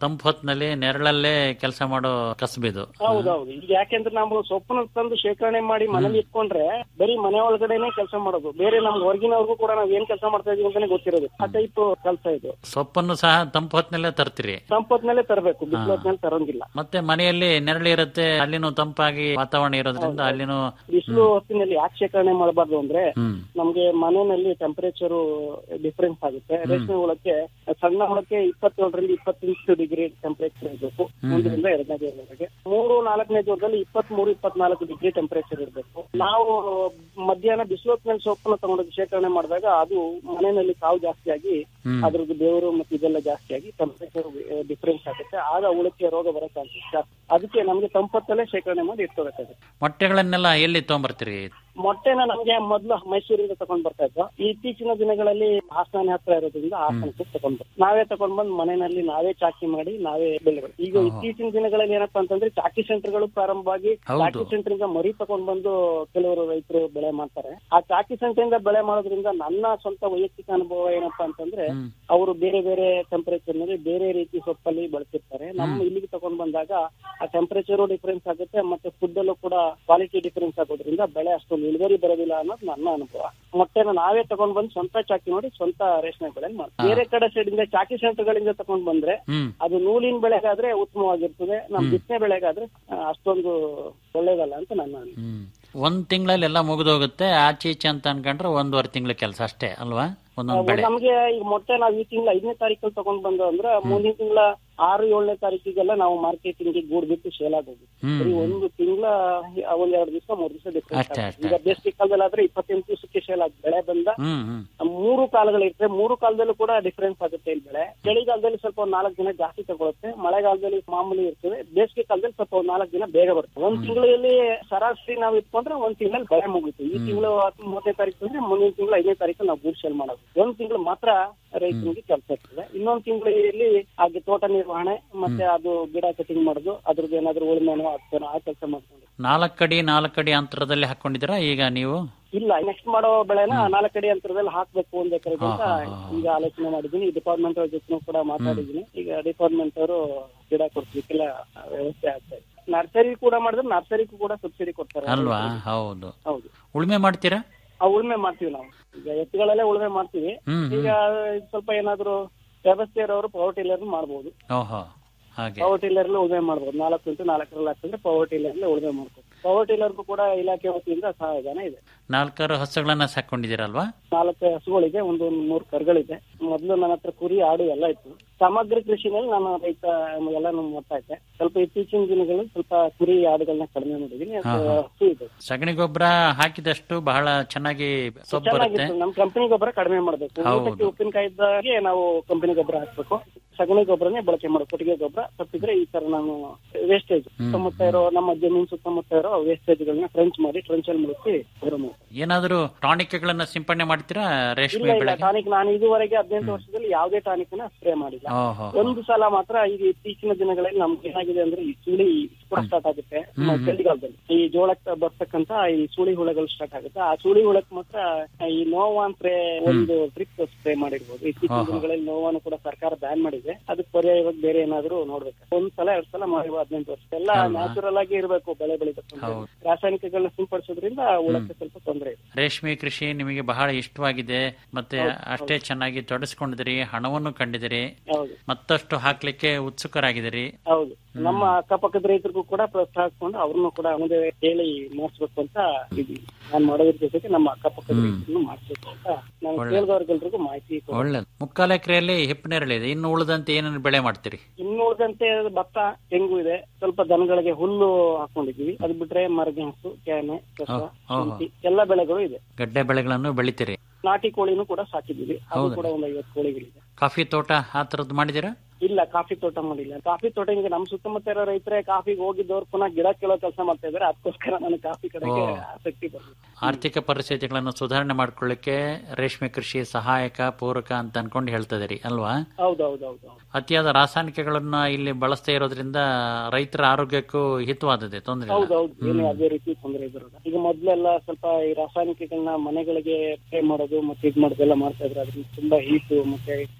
ತಂಪು ಹೊತ್ತಿನಲ್ಲಿ ನೆರಳಲ್ಲೇ ಕೆಲಸ ಮಾಡೋ ಕಸಬಿದು ಹೌದೌದು ಈಗ ಯಾಕೆಂದ್ರೆ ನಾವು ಸೊಪ್ಪನ್ನ ತಂದು ಶೇಖರಣೆ ಮಾಡಿ ಮನೇಲಿ ಇಟ್ಕೊಂಡ್ರೆ ಬರೀ ಮನೆ ಒಳಗಡೆನೆ ಕೆಲಸ ಮಾಡೋದು ಬೇರೆ ನಮ್ಗೆ ಹೊರಗಿನವ್ರಿಗೂ ಕೂಡ ನಾವ್ ಏನ್ ಕೆಲಸ ಮಾಡ್ತಾ ಇದೀವಿ ಅಂತಾನೆ ಗೊತ್ತಿರೋದು ಆ ಟೈಪ್ ಕೆಲಸ ಇದು ಸೊಪ್ಪನ್ನು ಸಹ ತಂಪು ಹೊತ್ತಿನಲ್ಲೇ ತರ್ತೀರಿ ಸಂಪತ್ನಲ್ಲೇ ತರಬೇಕು ಬಿಸಿಲು ಹೊತ್ನಲ್ಲಿ ತರಂಗಿಲ್ಲ ಮತ್ತೆ ಮನೆಯಲ್ಲಿ ನೆರಳು ಇರುತ್ತೆ ಅಲ್ಲಿನೂ ತಂಪಾಗಿ ವಾತಾವರಣ ಇರೋದ್ರಿಂದ ಅಲ್ಲಿನೂ ಬಿಸಿಲು ಹೊತ್ತಿನಲ್ಲಿ ಯಾಕೆ ಶೇಖರಣೆ ಮಾಡಬಾರ್ದು ಅಂದ್ರೆ ಹ್ಮ್ ನಮ್ಗೆ ಮನೆಯಲ್ಲಿ ಟೆಂಪರೇಚರ್ ಡಿಫರೆನ್ಸ್ ಆಗುತ್ತೆ ರೇಷ್ಮೆ ಹುಳಕ್ಕೆ ಸಣ್ಣ ಹುಳಕ್ಕೆ ಇಪ್ಪತ್ತೇಳರಿಂದ ಇಪ್ಪತ್ತೆಂಟು ಡಿಗ್ರಿ ಟೆಂಪರೇಚರ್ ಇರಬೇಕು ಒಂದರಿಂದ ಎರಡನೇ ದಿನದವರೆಗೆ ಮೂರು ನಾಲ್ಕನೇ ದಿವಸದಲ್ಲಿ ಇಪ್ಪತ್ತ್ ಮೂರು ಇಪ್ಪತ್ನಾಲ್ಕು ಡಿಗ್ರಿ ಟೆಂಪರೇಚರ್ ಇರಬೇಕು ನಾವು ಮಧ್ಯಾಹ್ನ ಬಿಸಿಲೊತ್ತಿನಲ್ಲಿ ಸೊಪ್ಪನ್ನ ತಗೊಂಡೋಗಿ ಶೇಖರಣೆ ಮಾಡಿದಾಗ ಅದು ಮನೆಯಲ್ಲಿ ಕಾವು ಜಾಸ್ತಿ ಆಗಿ ಹ್ಮ್. ಅದ್ರದ್ದು ಬೆವರು ಮತ್ತೆ ಇದೆಲ್ಲ ಜಾಸ್ತಿ ಆಗಿ ಟೆಂಪರೇಚರ್ ಡಿಫರೆನ್ಸ್ ಆಗುತ್ತೆ ಆಗ ಹುಳಕ್ಕೆ ರೋಗ ಬರೋ ಚಾನ್ಸಸ್ ಜಾಸ್ತಿ ಅದಕ್ಕೆ ನಮ್ಗೆ ತಂಪತ್ತಲ್ಲೇ ಶೇಖರಣೆ ಮಾಡಿ ಇಟ್ಕೋಬೇಕಾಗುತ್ತೆ ಮೊಟ್ಟೆಗಳನ್ನೆಲ್ಲ ಎಲ್ಲಿ ತಗೊಂಬರ್ತೀರಿ ಮೊಟ್ಟೆನ ನಮ್ಗೆ ಮೊದ್ಲು ಮೈಸೂರಿಂದ ತಗೊಂಡ್ ಬರ್ತಾ ಇದ್ವು ಇತ್ತೀಚಿನ ದಿನಗಳಲ್ಲಿ ಹಾಸನ ಹತ್ರ ಇರೋದ್ರಿಂದ ಹಾಸನಕ್ಕೆ ತಗೊಂಡ್ ಬರ್ತೀವಿ ನಾವೇ ತಗೊಂಡ್ ಬಂದು ಮನೆಯಲ್ಲಿ ನಾವೇ ಚಾಕಿ ಮಾಡಿ ನಾವೇ ಬೆಳೆ ಬೆಳೆ ಈಗ ಇತ್ತೀಚಿನ ದಿನಗಳಲ್ಲಿ ಏನಪ್ಪಾ ಅಂತಂದ್ರೆ ಚಾಕಿ ಸೆಂಟರ್ಗಳು ಪ್ರಾರಂಭವಾಗಿ ಹೌದು. ಚಾಕಿ ಸೆಂಟರ್ ಇಂದ ಮರಿ ತಗೊಂಡ್ ಬಂದು ಕೆಲವರು ರೈತರು ಬೆಳೆ ಮಾಡ್ತಾರೆ ಆ ಚಾಕಿ ಸೆಂಟರ್ ಇಂದ ಬೆಳೆ ಮಾಡೋದ್ರಿಂದ ನನ್ನ ಸ್ವಂತ ವೈಯಕ್ತಿಕ ಅನುಭವ ಏನಪ್ಪಾ ಅಂತಂದ್ರೆ ಹ್ಮ್. ಅವರು ಬೇರೆ ಬೇರೆ ಟೆಂಪರೇಚರ್ ನಲ್ಲಿ ಬೇರೆ ರೀತಿ ಸೊಪ್ಪಲ್ಲಿ ಬಳಸಿರ್ತಾರೆ ನಮ್ಮ ಇಲ್ಲಿಗೆ ತಗೊಂಡ್ ಬಂದಾಗ ಆ ಟೆಂಪರೇಚರ್ ಡಿಫರೆನ್ಸ್ ಆಗುತ್ತೆ ಮತ್ತೆ ಫುಡ್ ಅಲ್ಲೂ ಕೂಡ ಕ್ವಾಲಿಟಿ ಡಿಫರೆನ್ಸ್ ಆಗೋದ್ರಿಂದ ಬೆಳೆ ಅಷ್ಟೊಂದು ಇಳುವರಿ ಬರೋದಿಲ್ಲ ಅನ್ನೋದು ನನ್ನ ಅನುಭವ ಮೊಟ್ಟೆನ ನಾವೇ ತಗೊಂಡ್ ಬಂದು ಸ್ವಂತ ಚಾಕಿ ಮಾಡಿ ಸ್ವಂತ ರೇಷ್ಮೆ ಬೆಳೆ ಮಾಡ್ತೀವಿ ಬೇರೆ ಕಡೆ ಸೈಡ್ ಇಂದ ಚಾಕಿ ಸೆಂಟರ್ ಗಳಿಂದ ತಗೊಂಡ್ ಬಂದ್ರೆ ಹ್ಮ್ ಅದು ನೂಲಿನ ಬೆಳೆಗಾದ್ರೆ ಉತ್ತಮವಾಗಿರ್ತದೆ ನಮ್ ಬಿತ್ತನೆ ಬೆಳೆಗಾದ್ರೆ ಆ, ಅಷ್ಟೊಂದು ಒಳ್ಳೇದಲ್ಲ ಅಂತ ನನ್ನ ಅನಿಸಿಕೆ. ಹ್ಮ್ ಒಂದ್ ತಿಂಗಳಲ್ಲಿ ಎಲ್ಲ ಮುಗಿದೋಗುತ್ತೆ ಆಚೆ ಈಚೆ ಅಂತ ಅನ್ಕೊಂಡ್ರೆ ಒಂದೂವರೆ ತಿಂಗಳ ಕೆಲಸ ಅಷ್ಟೇ ಅಲ್ವಾ ಒಂದೊಂದ್ ಬೆಳೆ ನಮ್ಗೆ ಈಗ ಮೊಟ್ಟೆ ನಾವ್ ಈ ತಿಂಗಳ ಐದನೇ ತಾರೀಕಲ್ಲಿ ತಗೊಂಡ್ ಬಂದು ಅಂದ್ರೆ ಮುಂದಿನ ತಿಂಗಳ ಆರು ಏಳನೇ ತಾರೀಕಿಗೆಲ್ಲ ನಾವು ಮಾರ್ಕೆಟಿಂಗ್ ಗೂಡ್ ಬಿಟ್ಟು ಸೇಲ್ ಆಗೋದು ಹ್ಮ್. ಬರೀ ಒಂದು ತಿಂಗಳ ಒಂದ್ ಎರಡು ದಿವಸ ಮೂರ್ ದಿವಸ ಡಿಫ್ರೆನ್ಸ್ ಅಷ್ಟೇ, ಅಷ್ಟೇ. ಈಗ ಬೇಸಿಗೆ ಕಾಲದಲ್ಲಿ ಆದ್ರೆ ಇಪ್ಪತ್ತೆಂಟು ದಿವಸಕ್ಕೆ ಸೇಲ್ ಆಗಿ ಬೆಳೆ ಬಂದ ಹ್ಮ್ ಹ್ಮ್ ಮೂರು ಕಾಲಗಳಿರ್ತವೆ ಮೂರು ಕಾಲದಲ್ಲೂ ಕೂಡ ಡಿಫರೆನ್ಸ್ ಆಗುತ್ತೆ ಇಲ್ಲಿ ಬೆಳೆ ಚಳಿಗಾಲದಲ್ಲಿ ಸ್ವಲ್ಪ ಒಂದ್ ನಾಲ್ಕು ದಿನ ಜಾಸ್ತಿ ತಗೊಳುತ್ತೆ ಮಳೆಗಾಲದಲ್ಲಿ ಮಾಮೂಲಿ ಇರ್ತದೆ ಬೇಸಿಗೆ ಕಾಲದಲ್ಲಿ ಸ್ವಲ್ಪ ಒಂದ್ ನಾಲ್ಕು ದಿನ ಬೇಗ ಬರುತ್ತೆ ಒಂದ್ ತಿಂಗಳಲ್ಲಿ ಸರಾಸರಿ ನಾವು ಇಟ್ಕೊಂಡ್ರೆ ಒಂದ್ ತಿಂಗಳಲ್ಲಿ ಬೆಳೆ ಮುಗೀತು ಈ ತಿಂಗಳು ಮೂವತ್ತನೇ ತಾರೀಕು ಅಂದ್ರೆ ಮುಂದಿನ ತಿಂಗಳು ಐದನೇ ತಾರೀಕು ನಾವು ಗೂಡ್ ಸೇಲ್ ಮಾಡೋದು ಒಂದ್ ತಿಂಗಳು ಮಾತ್ರ ರೈತನಿಗೆ ಕೆಲಸ ಇರ್ತದೆ ಇನ್ನೊಂದ್ ತಿಂಗಳಲ್ಲಿ ಹಾಗೆ ತೋಟ ನಿರ್ವಹಣೆ ಮತ್ತೆ ಅದು ಗಿಡ ಕಟಿಂಗ್ ಮಾಡೋದು ಅದ್ರದ್ದು ಏನಾದ್ರು ಉಳಿಮೆನೋ ಆಗ್ತಾನೋ ಆ ಕೆಲಸ ಮಾಡ್ಕೊಂಡು ನಾಲ್ಕಡಿ ನಾಲ್ಕಡಿ ಅಂತರದಲ್ಲಿ ಹಾಕೊಂಡಿದ್ದೀರಾ ಈಗ ನೀವು ಇಲ್ಲ ನೆಕ್ಸ್ಟ್ ಮಾಡೋ ಬೆಳೆನ ನಾಲ್ಕಡಿ ಅಂತರದಲ್ಲಿ ಹಾಕ್ಬೇಕು ಒಂದ್ ಎಕರೆಗೆ ಅಂತ ಹಾ, ಹಾ, ಹಾ. ಈಗ ಆಲೋಚನೆ ಮಾಡಿದೀನಿ ಡಿಪಾರ್ಟ್ಮೆಂಟ್ ಅವ್ರ ಜೊತೆ ಕೂಡ ಮಾತಾಡಿದೀನಿ ಈಗ ಡಿಪಾರ್ಟ್ಮೆಂಟ್ ಅವರು ಗಿಡ ಕೊಡ್ಲಿಕ್ಕೆಲ್ಲ ವ್ಯವಸ್ಥೆ ಆಗ್ತಾ ಇದೆ ನರ್ಸರಿ ಕೂಡ ಮಾಡಿದ್ರೆ ನರ್ಸರಿಗೂ ಕೂಡ ಸಬ್ಸಿಡಿ ಕೊಡ್ತಾರೆ ಅಲ್ವಾ ಹೌದು ಹೌದು ಉಳುಮೆ ಮಾಡ್ತೀರಾ ಆ ಉಳುಮೆ ಮಾಡ್ತೀವಿ ನಾವು ಈಗ ಎತ್ತುಗಳಲ್ಲೇ ಉಳುಮೆ ಮಾಡ್ತೀವಿ ಹ್ಮ್ ಈಗ ಸ್ವಲ್ಪ ಏನಾದ್ರು ವ್ಯವಸ್ಥೆ ಇರೋರು ಪವರ್ ಟಿಲ್ಲರ್ ಮಾಡ್ಬೋದು ಓಹೋ ಹಾಗೆ ಪವರ್ ಟಿಲ್ಲರ್ ಉಳುಮೆ ಮಾಡ್ಬೋದು ನಾಲ್ಕು ಇಂಟು ನಾಲ್ಕರಲ್ಲಿ ಹಾಕಿದ್ರೆ ಪವರ್ ಟಿಲ್ಲರ್ ಉಳುಮೆ ಮಾಡ್ಬೋದು ಪವರ್ ಟಿಲ್ಲರ್ಗೂ ಕೂಡ ಇಲಾಖೆ ವತಿಯಿಂದ ಸಹಾಯಧನ ಇದೆ ನಾಲ್ಕಾರು ಹಸುಗಳನ್ನ ಸಾಕೊಂಡಿದ್ದೀರಲ್ವಾ ನಾಲ್ಕು ಹಸುಗಳಿದೆ ಒಂದು ಮೂರು ಕರುಗಳಿದೆ ಮೊದಲು ನನ್ನ ಹತ್ರ ಕುರಿ ಆಡು ಎಲ್ಲ ಇತ್ತು ಸಮಗ್ರ ಕೃಷಿನಲ್ಲಿ ನಾನು ರೈತ ಎಲ್ಲಾನು ಮಾಡ್ತಾ ಇದ್ದೆ ಸ್ವಲ್ಪ ಇತ್ತೀಚಿನ ದಿನಗಳಲ್ಲಿ ಸ್ವಲ್ಪ ಕುರಿ ಆಡುಗಳನ್ನ ಕಡಿಮೆ ಮಾಡಿದೀನಿ ಅದು ಹಾ, ಹಾ. ಹಸು ಇದೆ ಸಗಣಿ ಗೊಬ್ಬರ ಹಾಕಿದಷ್ಟು ಬಹಳ ಚೆನ್ನಾಗಿ ಸೊಪ್ಪು ಬರುತ್ತೆ ಚೆನ್ನಾಗಿತ್ತು ನಮ್ ಕಂಪನಿ ಗೊಬ್ಬರ ಕಡಿಮೆ ಮಾಡ್ಬೇಕು ಹೌದು. ಊಟಕ್ಕೆ ಉಪ್ಪಿನಕಾಯಿ ಇದ್ದಾಗೆ ನಾವು ಕಂಪನಿ ಗೊಬ್ಬರ ಹಾಕ್ಬೇಕು ಸಗಣಿ ಗೊಬ್ಬರನೇ ಬಳಕೆ ಮಾಡೋ ಕೊಟ್ಟಿಗೆ ಗೊಬ್ಬರ ತಪ್ಪಿದ್ರೆ ಈ ತರ ನಾನು ವೇಸ್ಟೇಜ್ ಸುತ್ತಮುತ್ತ ಇರೋ ನಮ್ಮ ಜಮೀನ್ ಸುತ್ತಮುತ್ತ ಇರೋ ವೇಸ್ಟೇಜ್ ಗಳನ್ನ ಟ್ರಂಚ್ ಮಾಡಿ ಟ್ರಂಚ್ ಅಲ್ಲಿ ಮುಗಿಸಿ ಗೊಬ್ಬರ ಮಾಡ್ತೀನಿ ಏನಾದರೂ ಟಾನಿಕ್ಗಳನ್ನ ಸಿಂಪಡಣೆ ಮಾಡ್ತೀರಾ ಇಲ್ಲ ರೇಷ್ಮೆ ಇಲ್ಲ ಬೆಳೆಗೆ ಟಾನಿಕ್ ನಾನು ಇದುವರೆಗೆ ಹದಿನೆಂಟು ವರ್ಷದಲ್ಲಿ ಯಾವುದೇ ಟಾನಿಕ್ ನ ಸ್ಪ್ರೇ ಮಾಡಿಲ್ಲ ಓಹೋ ಒಂದು ಸಲ ಮಾತ್ರ ಈಗ ಇತ್ತೀಚಿನ ದಿನಗಳಲ್ಲಿ ನಮ್ಗೆ ಏನಾಗಿದೆ ಅಂದ್ರೆ ಈ ಸುಳಿ ಕೂಡ ಸ್ಟಾರ್ಟ್ ಆಗುತ್ತೆ ಮ- ಚಳಿಗಾಲದಲ್ಲಿ ಈ ಜೋಳಕ್ಕೆ ಬರ್ತಕ್ಕಂತ ಈ ಸುಳಿ ಹುಳಗಳು ಸ್ಟಾರ್ಟ್ ಆಗುತ್ತೆ ಆ ಸುಳಿ ಹುಳಕ್ಕೆ ಮಾತ್ರ ಈ ನೋವಾ ಸ್ಪ್ರೇ ಒಂದು ಟ್ರಿಪ್ ಸ್ಪ್ರೇ ಮಾಡಿರ್ಬೋದು ಇತ್ತೀಚಿನ ಆಹಾ. ದಿನಗಳಲ್ಲಿ ನೋವಾನು ಕೂಡ ಸರ್ಕಾರ ಬ್ಯಾನ್ ಮಾಡಿದೆ ಅದಕ್ಕೆ ಪರ್ಯಾಯವಾಗಿ ಬೇರೆ ಏನಾದ್ರು ನೋಡ್ಬೇಕು ಒಂದ್ ಸಲ ಎರಡ್ ಸಲ ಮಾಡಿರುವ ಹದಿನೆಂಟು ವರ್ಷ ಎಲ್ಲ ನ್ಯಾಚುರಲ್ ಆಗಿ ಇರಬೇಕು ಬೆಳೆ ಬೆಳಿಬೇಕು ಹೌದು. ರಾಸಾಯನಿಕಗಳನ್ನ ಸಿಂಪಡಿಸೋದ್ರಿಂದ ಹುಳಕ್ಕೆ ಸ್ವಲ್ಪ ತೊಂದರೆ ಇದೆ ರೇಷ್ಮೆ ಕೃಷಿ ನಿಮಗೆ ಬಹಳ ಇಷ್ಟವಾಗಿದೆ ಮತ್ತೆ ಅಷ್ಟೇ ಚೆನ್ನಾಗಿ ತೊಡಸ್ಕೊಂಡಿದಿರಿ ಹಣವನ್ನು ಕಂಡಿದಿರಿ ಹೌದು ಮತ್ತಷ್ಟು ಹಾಕ್ಲಿಕ್ಕೆ ಉತ್ಸುಕರಾಗಿದ್ದೀರಿ ಹೌದು ನಮ್ಮ ಅಕ್ಕಪಕ್ಕದ ರೈತರಿಗೂ ಕೂಡ ಪ್ರೋತ್ಸಾಹಿಸ್ಕೊಂಡು ಅವ್ರನ್ನು ಕೂಡ ಮುಂದೆ ಹೇಳಿ ಮಾಡಿಸ್ಬೇಕು ಅಂತ ಇದೀವಿ ನಾನು ಮಾಡೋದ್ರ ಜೊತೆಗೆ ನಮ್ಮ ಅಕ್ಕಪಕ್ಕದ ರೈತರನ್ನು ಮಾಡಿಸ್ಬೇಕು ಅಂತ ನಾನು ಕೇಳಿದವ್ರಿಗೆಲ್ರಿಗೂ ಮಾಹಿತಿ ಕೊಡ್ತೀನಿ. ಒಳ್ಳೇದು ಮುಕ್ಕಾಲು ಎಕರೆಯಲ್ಲಿ ಹಿಪ್ಪನೇರಳಿದೆ ಇನ್ನು ಉಳಿದಂತೆ ಏನೇನು ಬೆಳೆ ಮಾಡ್ತೀರಿ ಇನ್ನು ಉಳಿದಂತೆ ಭತ್ತ ತೆಂಗು ಇದೆ ಸ್ವಲ್ಪ ದನಗಳಿಗೆ ಹುಲ್ಲು ಹಾಕೊಂಡಿದೀವಿ ಅದು ಬಿಟ್ರೆ ಮರಗೆಣಸು ಕ್ಯಾನೆ ಕಸ ಓಹ್, ಓಹೋ. ಶುಂಠಿ ಎಲ್ಲ ಬೆಳೆಗಳು ಇದೆ ಗಡ್ಡೆ ಬೆಳೆಗಳನ್ನು ಬೆಳಿತೀರಿ ನಾಟಿ ಕೋಳಿನೂ ಕೂಡ ಸಾಕಿದೀವಿ ಅದು ಹೌದಾ? ಕೂಡ ಒಂದು ಐವತ್ತು ಕೋಳಿಗಳಿದೆ ಕಾಫಿ ತೋಟ ಆ ಥರದ್ದು ಮಾಡಿದ್ದೀರಾ ಇಲ್ಲ ಕಾಫಿ ತೋಟ ಮಾಡಿಲ್ಲ ಕಾಫಿ ತೋಟ ಈಗ ನಮ್ಮ ಸುತ್ತಮುತ್ತ ಇರೋ ರೈತರೇ ಕಾಫಿಗೆ ಹೋಗಿದ್ದವ್ರು ಪುನಃ ಗಿಡ ಕೀಳೋ ಕೆಲಸ ಮಾಡ್ತಾ ಇದಾರೆ ಅದಕ್ಕೋಸ್ಕರ ನಾನು ಕಾಫಿ ಕಡೆಗೆ ಓ. ಆಸಕ್ತಿ ಬಂದಿದೆ ಆರ್ಥಿಕ ಪರಿಸ್ಥಿತಿಗಳನ್ನು ಸುಧಾರಣೆ ಮಾಡ್ಕೊಳ್ಳಿಕ್ಕೆ ರೇಷ್ಮೆ ಕೃಷಿ ಸಹಾಯಕ ಪೂರಕ ಅಂತ ಅನ್ಕೊಂಡು ಹೇಳ್ತಾ ಇದೀರಿ ಅಲ್ವಾ ಹೌದೌದೌದು ಅತಿಯಾದ ರಾಸಾಯನಿಕಗಳನ್ನ ಇಲ್ಲಿ ಬಳಸ್ತಾ ಇರೋದ್ರಿಂದ ರೈತರ ಆರೋಗ್ಯಕ್ಕೂ ಹಿತವಾದದೆ ತೊಂದರೆ ಇಲ್ಲ. ಹೌದೌದು ಏನು ಯಾವುದೇ ರೀತಿ ತೊಂದರೆ ಬರೋಲ್ಲ ಈಗ ಮೊದ್ಲೆಲ್ಲ ಸ್ವಲ್ಪ ಈ ರಾಸಾಯನಿಕಗಳನ್ನ ಮನೆಗಳಿಗೆ ಸ್ಪ್ರೇ ಮಾಡೋದು ಮತ್ತೆ ಇದ್ ಮಾಡೋದೆಲ್ಲ ಮಾಡ್ತಾ ಇದ್ರು ಅದ್ರಿಂದ ತುಂಬಾ ಹೀಟು ಮತ್ತೆ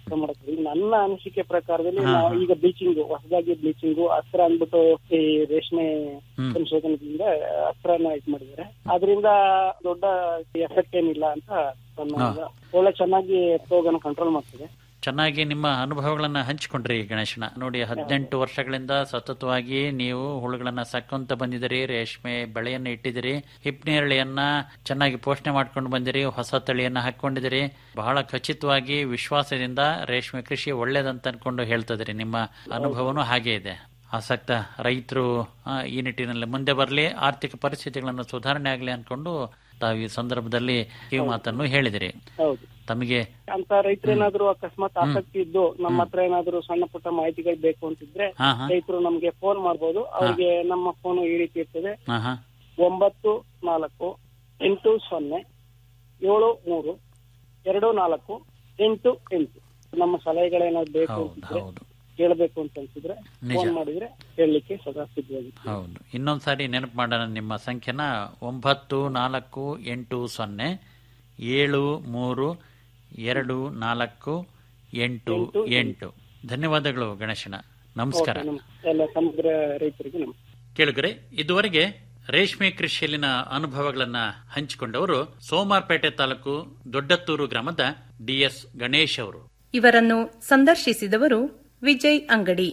ಮಾಡಕ್ಕೆ ಈಗ ನನ್ನ ಅನಿಸಿಕೆ ಪ್ರಕಾರದಲ್ಲಿ ನಾವು ಈಗ ಬ್ಲೀಚಿಂಗ್ ಹೊಸದಾಗಿ ಬ್ಲೀಚಿಂಗ್ ಅಸ್ತ್ರ ಅಂದ್ಬಿಟ್ಟು ಈ ರೇಷ್ಮೆ ಸಂಶೋಧನೆಯಿಂದ ಅಸ್ತ್ರನ ಇದು ಮಾಡಿದ್ದಾರೆ ಅದರಿಂದ ದೊಡ್ಡ ಎಫೆಕ್ಟ್ ಏನಿಲ್ಲ ಅಂತ ನನ್ನ ಇದು. ಒಳ್ಳೆ ಚೆನ್ನಾಗಿ ರೋಗನ ಕಂಟ್ರೋಲ್ ಮಾಡ್ತದೆ ಚೆನ್ನಾಗಿ ನಿಮ್ಮ ಅನುಭವಗಳನ್ನ ಹಂಚಿಕೊಂಡ್ರಿ ಗಣೇಶನ ನೋಡಿ ಹದಿನೆಂಟು ವರ್ಷಗಳಿಂದ ಸತತವಾಗಿ ನೀವು ಹುಳುಗಳನ್ನ ಸಾಕೊಂತ ಬಂದಿದ್ದೀರಿ ರೇಷ್ಮೆ ಬೆಳೆಯನ್ನ ಇಟ್ಟಿದ್ದೀರಿ ಹಿಪ್ನೇರಳೆಯನ್ನ ಚೆನ್ನಾಗಿ ಪೋಷಣೆ ಮಾಡ್ಕೊಂಡು ಬಂದಿರಿ ಹೊಸ ತಳಿಯನ್ನ ಹಾಕೊಂಡಿದ್ದೀರಿ ಬಹಳ ಖಚಿತವಾಗಿ ವಿಶ್ವಾಸದಿಂದ ರೇಷ್ಮೆ ಕೃಷಿ ಒಳ್ಳೇದಂತ ಅನ್ಕೊಂಡು ಹೇಳ್ತಿದ್ರಿ ನಿಮ್ಮ ಅನುಭವನೂ ಹಾಗೆ ಇದೆ ಆಸಕ್ತ ರೈತರು ಆ, ಈ ನಿಟ್ಟಿನಲ್ಲಿ ಮುಂದೆ ಬರಲಿ ಆರ್ಥಿಕ ಪರಿಸ್ಥಿತಿಗಳನ್ನು ಸುಧಾರಣೆ ಆಗಲಿ ಅನ್ಕೊಂಡು ತಾವು ಈ ಸಂದರ್ಭದಲ್ಲಿ ಈ ಮಾತನ್ನು ಹೇಳಿದಿರಿ ಹೌದು ತಮಗೆ ಅಂತ ರೈತರೇನಾದ್ರೂ ಅಕಸ್ಮಾತ್ ಆಸಕ್ತಿ ಇದ್ದು ನಮ್ಮ ಹತ್ರ ಏನಾದ್ರು ಸಣ್ಣ ಪುಟ್ಟ ಮಾಹಿತಿಗಳು ಬೇಕು ಅಂತಿದ್ರೆ ಹಾ ಹಾ ರೈತರು ನಮ್ಗೆ ಫೋನ್ ಮಾಡ್ಬೋದು ಅವ್ರಿಗೆ ನಮ್ಮ ಫೋನ್ ಈ ರೀತಿ ಇರ್ತದೆ ಹಾ ಹಾ ಒಂಬತ್ತು ನಾಲ್ಕು ಎಂಟು ಸೊನ್ನೆ ಏಳು ಮೂರು ಎರಡು ನಾಲ್ಕು ಎಂಟು ಎಂಟು ನಮ್ಮ ಸಲಹೆಗಳೇನಾದ್ರು ಬೇಕು ಹೌದು ಅಂತಿದ್ರೆ ಹೌದು ಕೇಳಬೇಕು ಅಂತ ಅನ್ಸಿದ್ರೆ ನಿಜ. ಫೋನ್ ಮಾಡಿದ್ರೆ ಹೇಳಲಿಕ್ಕೆ ಸದಾ ಸಿದ್ಧವಾಗಿರ್ತೀವಿ ಹೌದು ಇನ್ನೊಂದ್ಸಾರಿ ನೆನಪು ಮಾಡೋಣ ನಿಮ್ಮ ಸಂಖ್ಯೆನ ಒಂಬತ್ತು ನಾಲ್ಕು ಎಂಟು ಸೊನ್ನೆ ಏಳು ಮೂರು ಎರಡು ನಾಲ್ಕು ಎಂಟು ಎಂಟು ಧನ್ಯವಾದಗಳು ಗಣೇಶನ ನಮಸ್ಕಾರ ನಮ್ ಎಲ್ಲ ಸಮಗ್ರ ರೈತರಿಗೆ ನಮಸ್ಕಾರ ಕೇಳುಗರೆ ಇದುವರೆಗೆ ರೇಷ್ಮೆ ಕೃಷಿಯಲ್ಲಿನ ಅನುಭವಗಳನ್ನ ಹಂಚಿಕೊಂಡವರು ಸೋಮಾರ್ಪೇಟೆ ತಾಲೂಕು ದೊಡ್ಡತ್ತೂರು ಗ್ರಾಮದ ಡಿಎಸ್ ಗಣೇಶ್ ಅವರು ಇವರನ್ನು ಸಂದರ್ಶಿಸಿದವರು ವಿಜಯ್ ಅಂಗಡಿ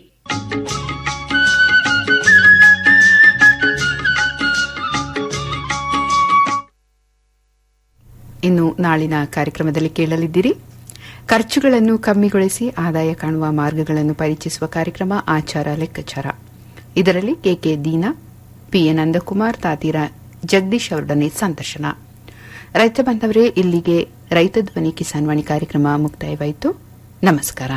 ಇನ್ನು ನಾಳಿನ ಕಾರ್ಯಕ್ರಮದಲ್ಲಿ ಕೇಳಲಿದ್ದೀರಿ ಖರ್ಚುಗಳನ್ನು ಕಮ್ಮಿಗೊಳಿಸಿ ಆದಾಯ ಕಾಣುವ ಮಾರ್ಗಗಳನ್ನು ಪರಿಚಯಿಸುವ ಕಾರ್ಯಕ್ರಮ ಆಚಾರ ಲೆಕ್ಕಾಚಾರ ಇದರಲ್ಲಿ ಕೆಕೆ ದೀನಾ ಪಿಎ ನಂದಕುಮಾರ್ ತಾತೀರ ಜಗದೀಶ್ ಅವರೊಡನೆ ಸಂದರ್ಶನ ರೈತ ಬಾಂಧವರೇ ಇಲ್ಲಿಗೆ ರೈತ ಧ್ವನಿ ಕಿಸಾನ್ ವಾಣಿ ಕಾರ್ಯಕ್ರಮ ಮುಕ್ತಾಯವಾಯಿತು ನಮಸ್ಕಾರ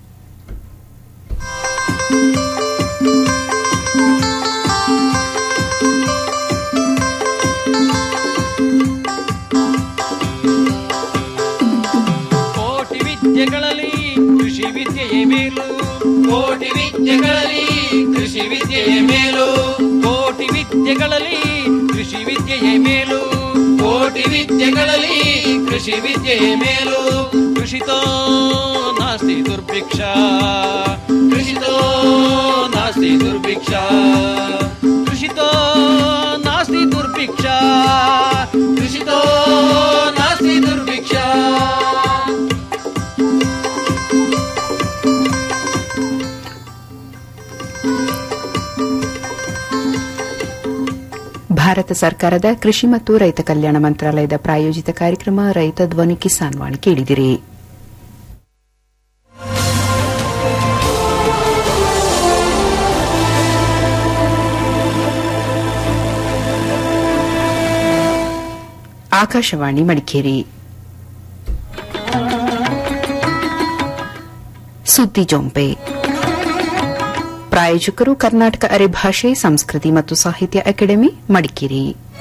ಕೋಟಿ ವಿದ್ಯೆಗಳಲ್ಲಿ ಕೃಷಿ ವಿದ್ಯೆಯೇ ಮೇಲು ಕೋಟಿ ವಿದ್ಯೆಗಳಲ್ಲಿ ಕೃಷಿ ವಿದ್ಯೆಯೇ ಮೇಲು ಕೋಟಿ ವಿದ್ಯೆಗಳಲ್ಲಿ ಕೃಷಿ ವಿದ್ಯೆಯೇ ಮೇಲು ಕೋಟಿ ವಿದ್ಯೆಗಳಲ್ಲಿ ಕೃಷಿ ವಿದ್ಯೆಯೇ ಮೇಲು ಕೃಷಿತೋ ನಾಸ್ತಿ ದುರ್ಭಿಕ್ಷ ಕೃಷಿತೋ ನಾಸ್ತಿ ದುರ್ಭಿಕ್ಷ ಕೃಷಿತೋ ನಾಸ್ತಿ ದುರ್ಭಿಕ್ಷ ಕೃಷಿತೋ ನಾಸ್ತಿ ದುರ್ಭಿಕ್ಷ ಭಾರತ ಸರ್ಕಾರದ ಕೃಷಿ ಮತ್ತು ರೈತ ಕಲ್ಯಾಣ ಮಂತ್ರಾಲಯದ ಪ್ರಾಯೋಜಿತ ಕಾರ್ಯಕ್ರಮ ರೈತ ಧ್ವನಿ ಕಿಸಾನ್ ವಾಣಿ ಕೇಳಿದಿರಿ ಆಕಾಶವಾಣಿ ಮಡಿಕೇರಿ ಸುದ್ದಿ ಜೊಂಪೆ ಪ್ರಾಯೋಜಕರು ಕರ್ನಾಟಕ ಅರೆಭಾಷೆ ಸಂಸ್ಕೃತಿ ಮತ್ತು ಸಾಹಿತ್ಯ ಅಕಾಡೆಮಿ ಮಡಿಕೇರಿ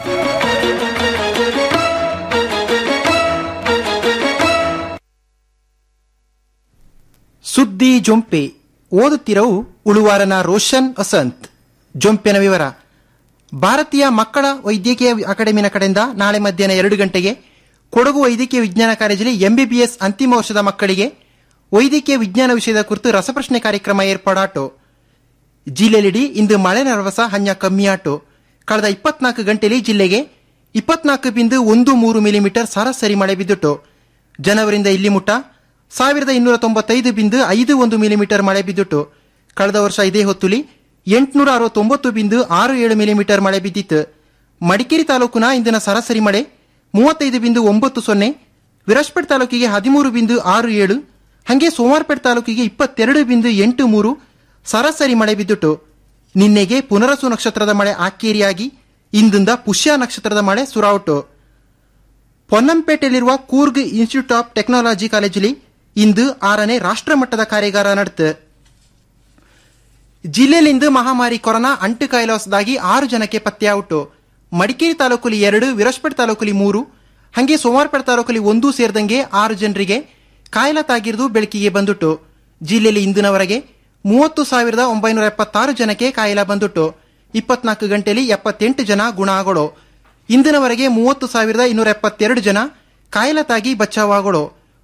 ಸುದ್ದಿ ಜೊಂಪೆ ಓದುತ್ತಿರವು ಉಳುವಾರನ ರೋಷನ್ ಅಸಂತ್ ಜೊಂಪೆನ ವಿವರ ಭಾರತೀಯ ಮಕ್ಕಳ ವೈದ್ಯಕೀಯ ಅಕಾಡೆಮಿನ ಕಡೆಯಿಂದ ನಾಳೆ ಮಧ್ಯಾಹ್ನ ಎರಡು ಗಂಟೆಗೆ ಕೊಡಗು ವೈದ್ಯಕೀಯ ವಿಜ್ಞಾನ ಕಾಲೇಜಲ್ಲಿ ಎಂಬಿಬಿಎಸ್ ಅಂತಿಮ ವರ್ಷದ ಮಕ್ಕಳಿಗೆ ವೈದ್ಯಕೀಯ ವಿಜ್ಞಾನ ವಿಷಯದ ಕುರಿತು ರಸಪ್ರಶ್ನೆ ಕಾರ್ಯಕ್ರಮ ಏರ್ಪಾಡಾಟು ಜಿಲ್ಲೆಲಿಡಿ ಇಂದು ಮಳೆ ನರವಸ ಹಂಜ ಕಮ್ಮಿಯಾಟು ಕಳೆದ ಇಪ್ಪತ್ನಾಲ್ಕು ಗಂಟೆಯಲ್ಲಿ ಜಿಲ್ಲೆಗೆ ಇಪ್ಪತ್ನಾಲ್ಕು ಬಿಂದು ಒಂದು ಮೂರು ಮಿಲಿಮೀಟರ್ ಸರಾಸರಿ ಮಳೆ ಬಿದ್ದುಟ್ಟು ಜನವರಿಂದ ಇಲ್ಲಿ ಮುಟ್ಟ ಸಾವಿರದ ಇನ್ನೂರ ತೊಂಬತ್ತೈದು ಬಿಂದು ಐದು ಒಂದು ಮಿಲಿಮೀಟರ್ ಮಳೆ ಬಿದ್ದುಟ್ಟು ಕಳೆದ ವರ್ಷ ಇದೇ ಹೊತ್ತುಲಿ ಎಂಟುನೂರ ಅರವತ್ತೊಂಬತ್ತು ಬಿಂದು ಆರು ಏಳು ಮಿಲಿಮೀಟರ್ ಮಳೆ ಬಿದ್ದಿತ್ತು ಮಡಿಕೇರಿ ತಾಲೂಕಿನ ಇಂದಿನ ಸರಾಸರಿ ಮಳೆ ಮೂವತ್ತೈದು ಬಿಂದು ಒಂಬತ್ತು ಸೊನ್ನೆ ವಿರಾಜ್ಪೇಟ್ ತಾಲೂಕಿಗೆ ಹದಿಮೂರು ಬಿಂದು ಆರು ಏಳು ಹಾಗೆ ಸೋಮಾರ್ಪೇಟ್ ತಾಲೂಕಿಗೆ ಇಪ್ಪತ್ತೆರಡು ಬಿಂದು ಎಂಟು ಮೂರು ಸರಾಸರಿ ಮಳೆ ಬಿದ್ದುಟ್ಟು ನಿನ್ನೆಗೆ ಪುನರಸು ನಕ್ಷತ್ರದ ಮಳೆ ಆಕ್ಕೇರಿಯಾಗಿ ಇಂದಿಂದ ಪುಷ್ಯ ನಕ್ಷತ್ರದ ಮಳೆ ಸುರಾವುಟು ಪೊನ್ನಂಪೇಟೆಯಲ್ಲಿರುವ ಕೂರ್ಗ್ ಇನ್ಸ್ಟಿಟ್ಯೂಟ್ ಆಫ್ ಟೆಕ್ನಾಲಜಿ ಕಾಲೇಜಲ್ಲಿ ಇಂದು ಆರನೇ ರಾಷ್ಟ್ರಮಟ್ಟದ ಕಾರ್ಯಾಗಾರ ನಡೆತು ಜಿಲ್ಲೆಯಲ್ಲಿಂದು ಮಹಾಮಾರಿ ಕೊರೋನಾ ಅಂಟು ಕಾಯಿಲೆ ಹೊಸದಾಗಿ ಆರು ಜನಕ್ಕೆ ಪತ್ತೆಯಾಯಿತು ಮಡಿಕೇರಿ ತಾಲೂಕಲ್ಲಿ ಎರಡು ವಿರಾಜ್ಪೇಟ್ ತಾಲೂಕಲ್ಲಿ ಮೂರು ಹಾಗೆ ಸೋಮವಾರಪೇಟೆ ತಾಲೂಕಲ್ಲಿ ಒಂದು ಸೇರಿದಂಗೆ ಆರು ಜನರಿಗೆ ಕಾಯಿಲೆ ತಾಗಿರುವುದು ಬೆಳಕಿಗೆ ಬಂದುಟ್ಟು ಜಿಲ್ಲೆಯಲ್ಲಿ ಇಂದಿನವರೆಗೆ ಮೂವತ್ತು ಸಾವಿರದ ಒಂಬೈನೂರ ಎಪ್ಪತ್ತಾರು ಜನಕ್ಕೆ ಕಾಯಿಲೆ ಬಂದುಟ್ಟು ಇಪ್ಪತ್ನಾಲ್ಕು ಗಂಟೆಯಲ್ಲಿ ಎಪ್ಪತ್ತೆಂಟು ಜನ ಗುಣ ಆಗೋಳು ಇಂದಿನವರೆಗೆ ಮೂವತ್ತು ಸಾವಿರದ ಇನ್ನೂರ ಎಪ್ಪತ್ತೆರಡು ಜನ ಕಾಯಿಲೆ ತಾಗಿ ಬಚಾವಾಗೋಳು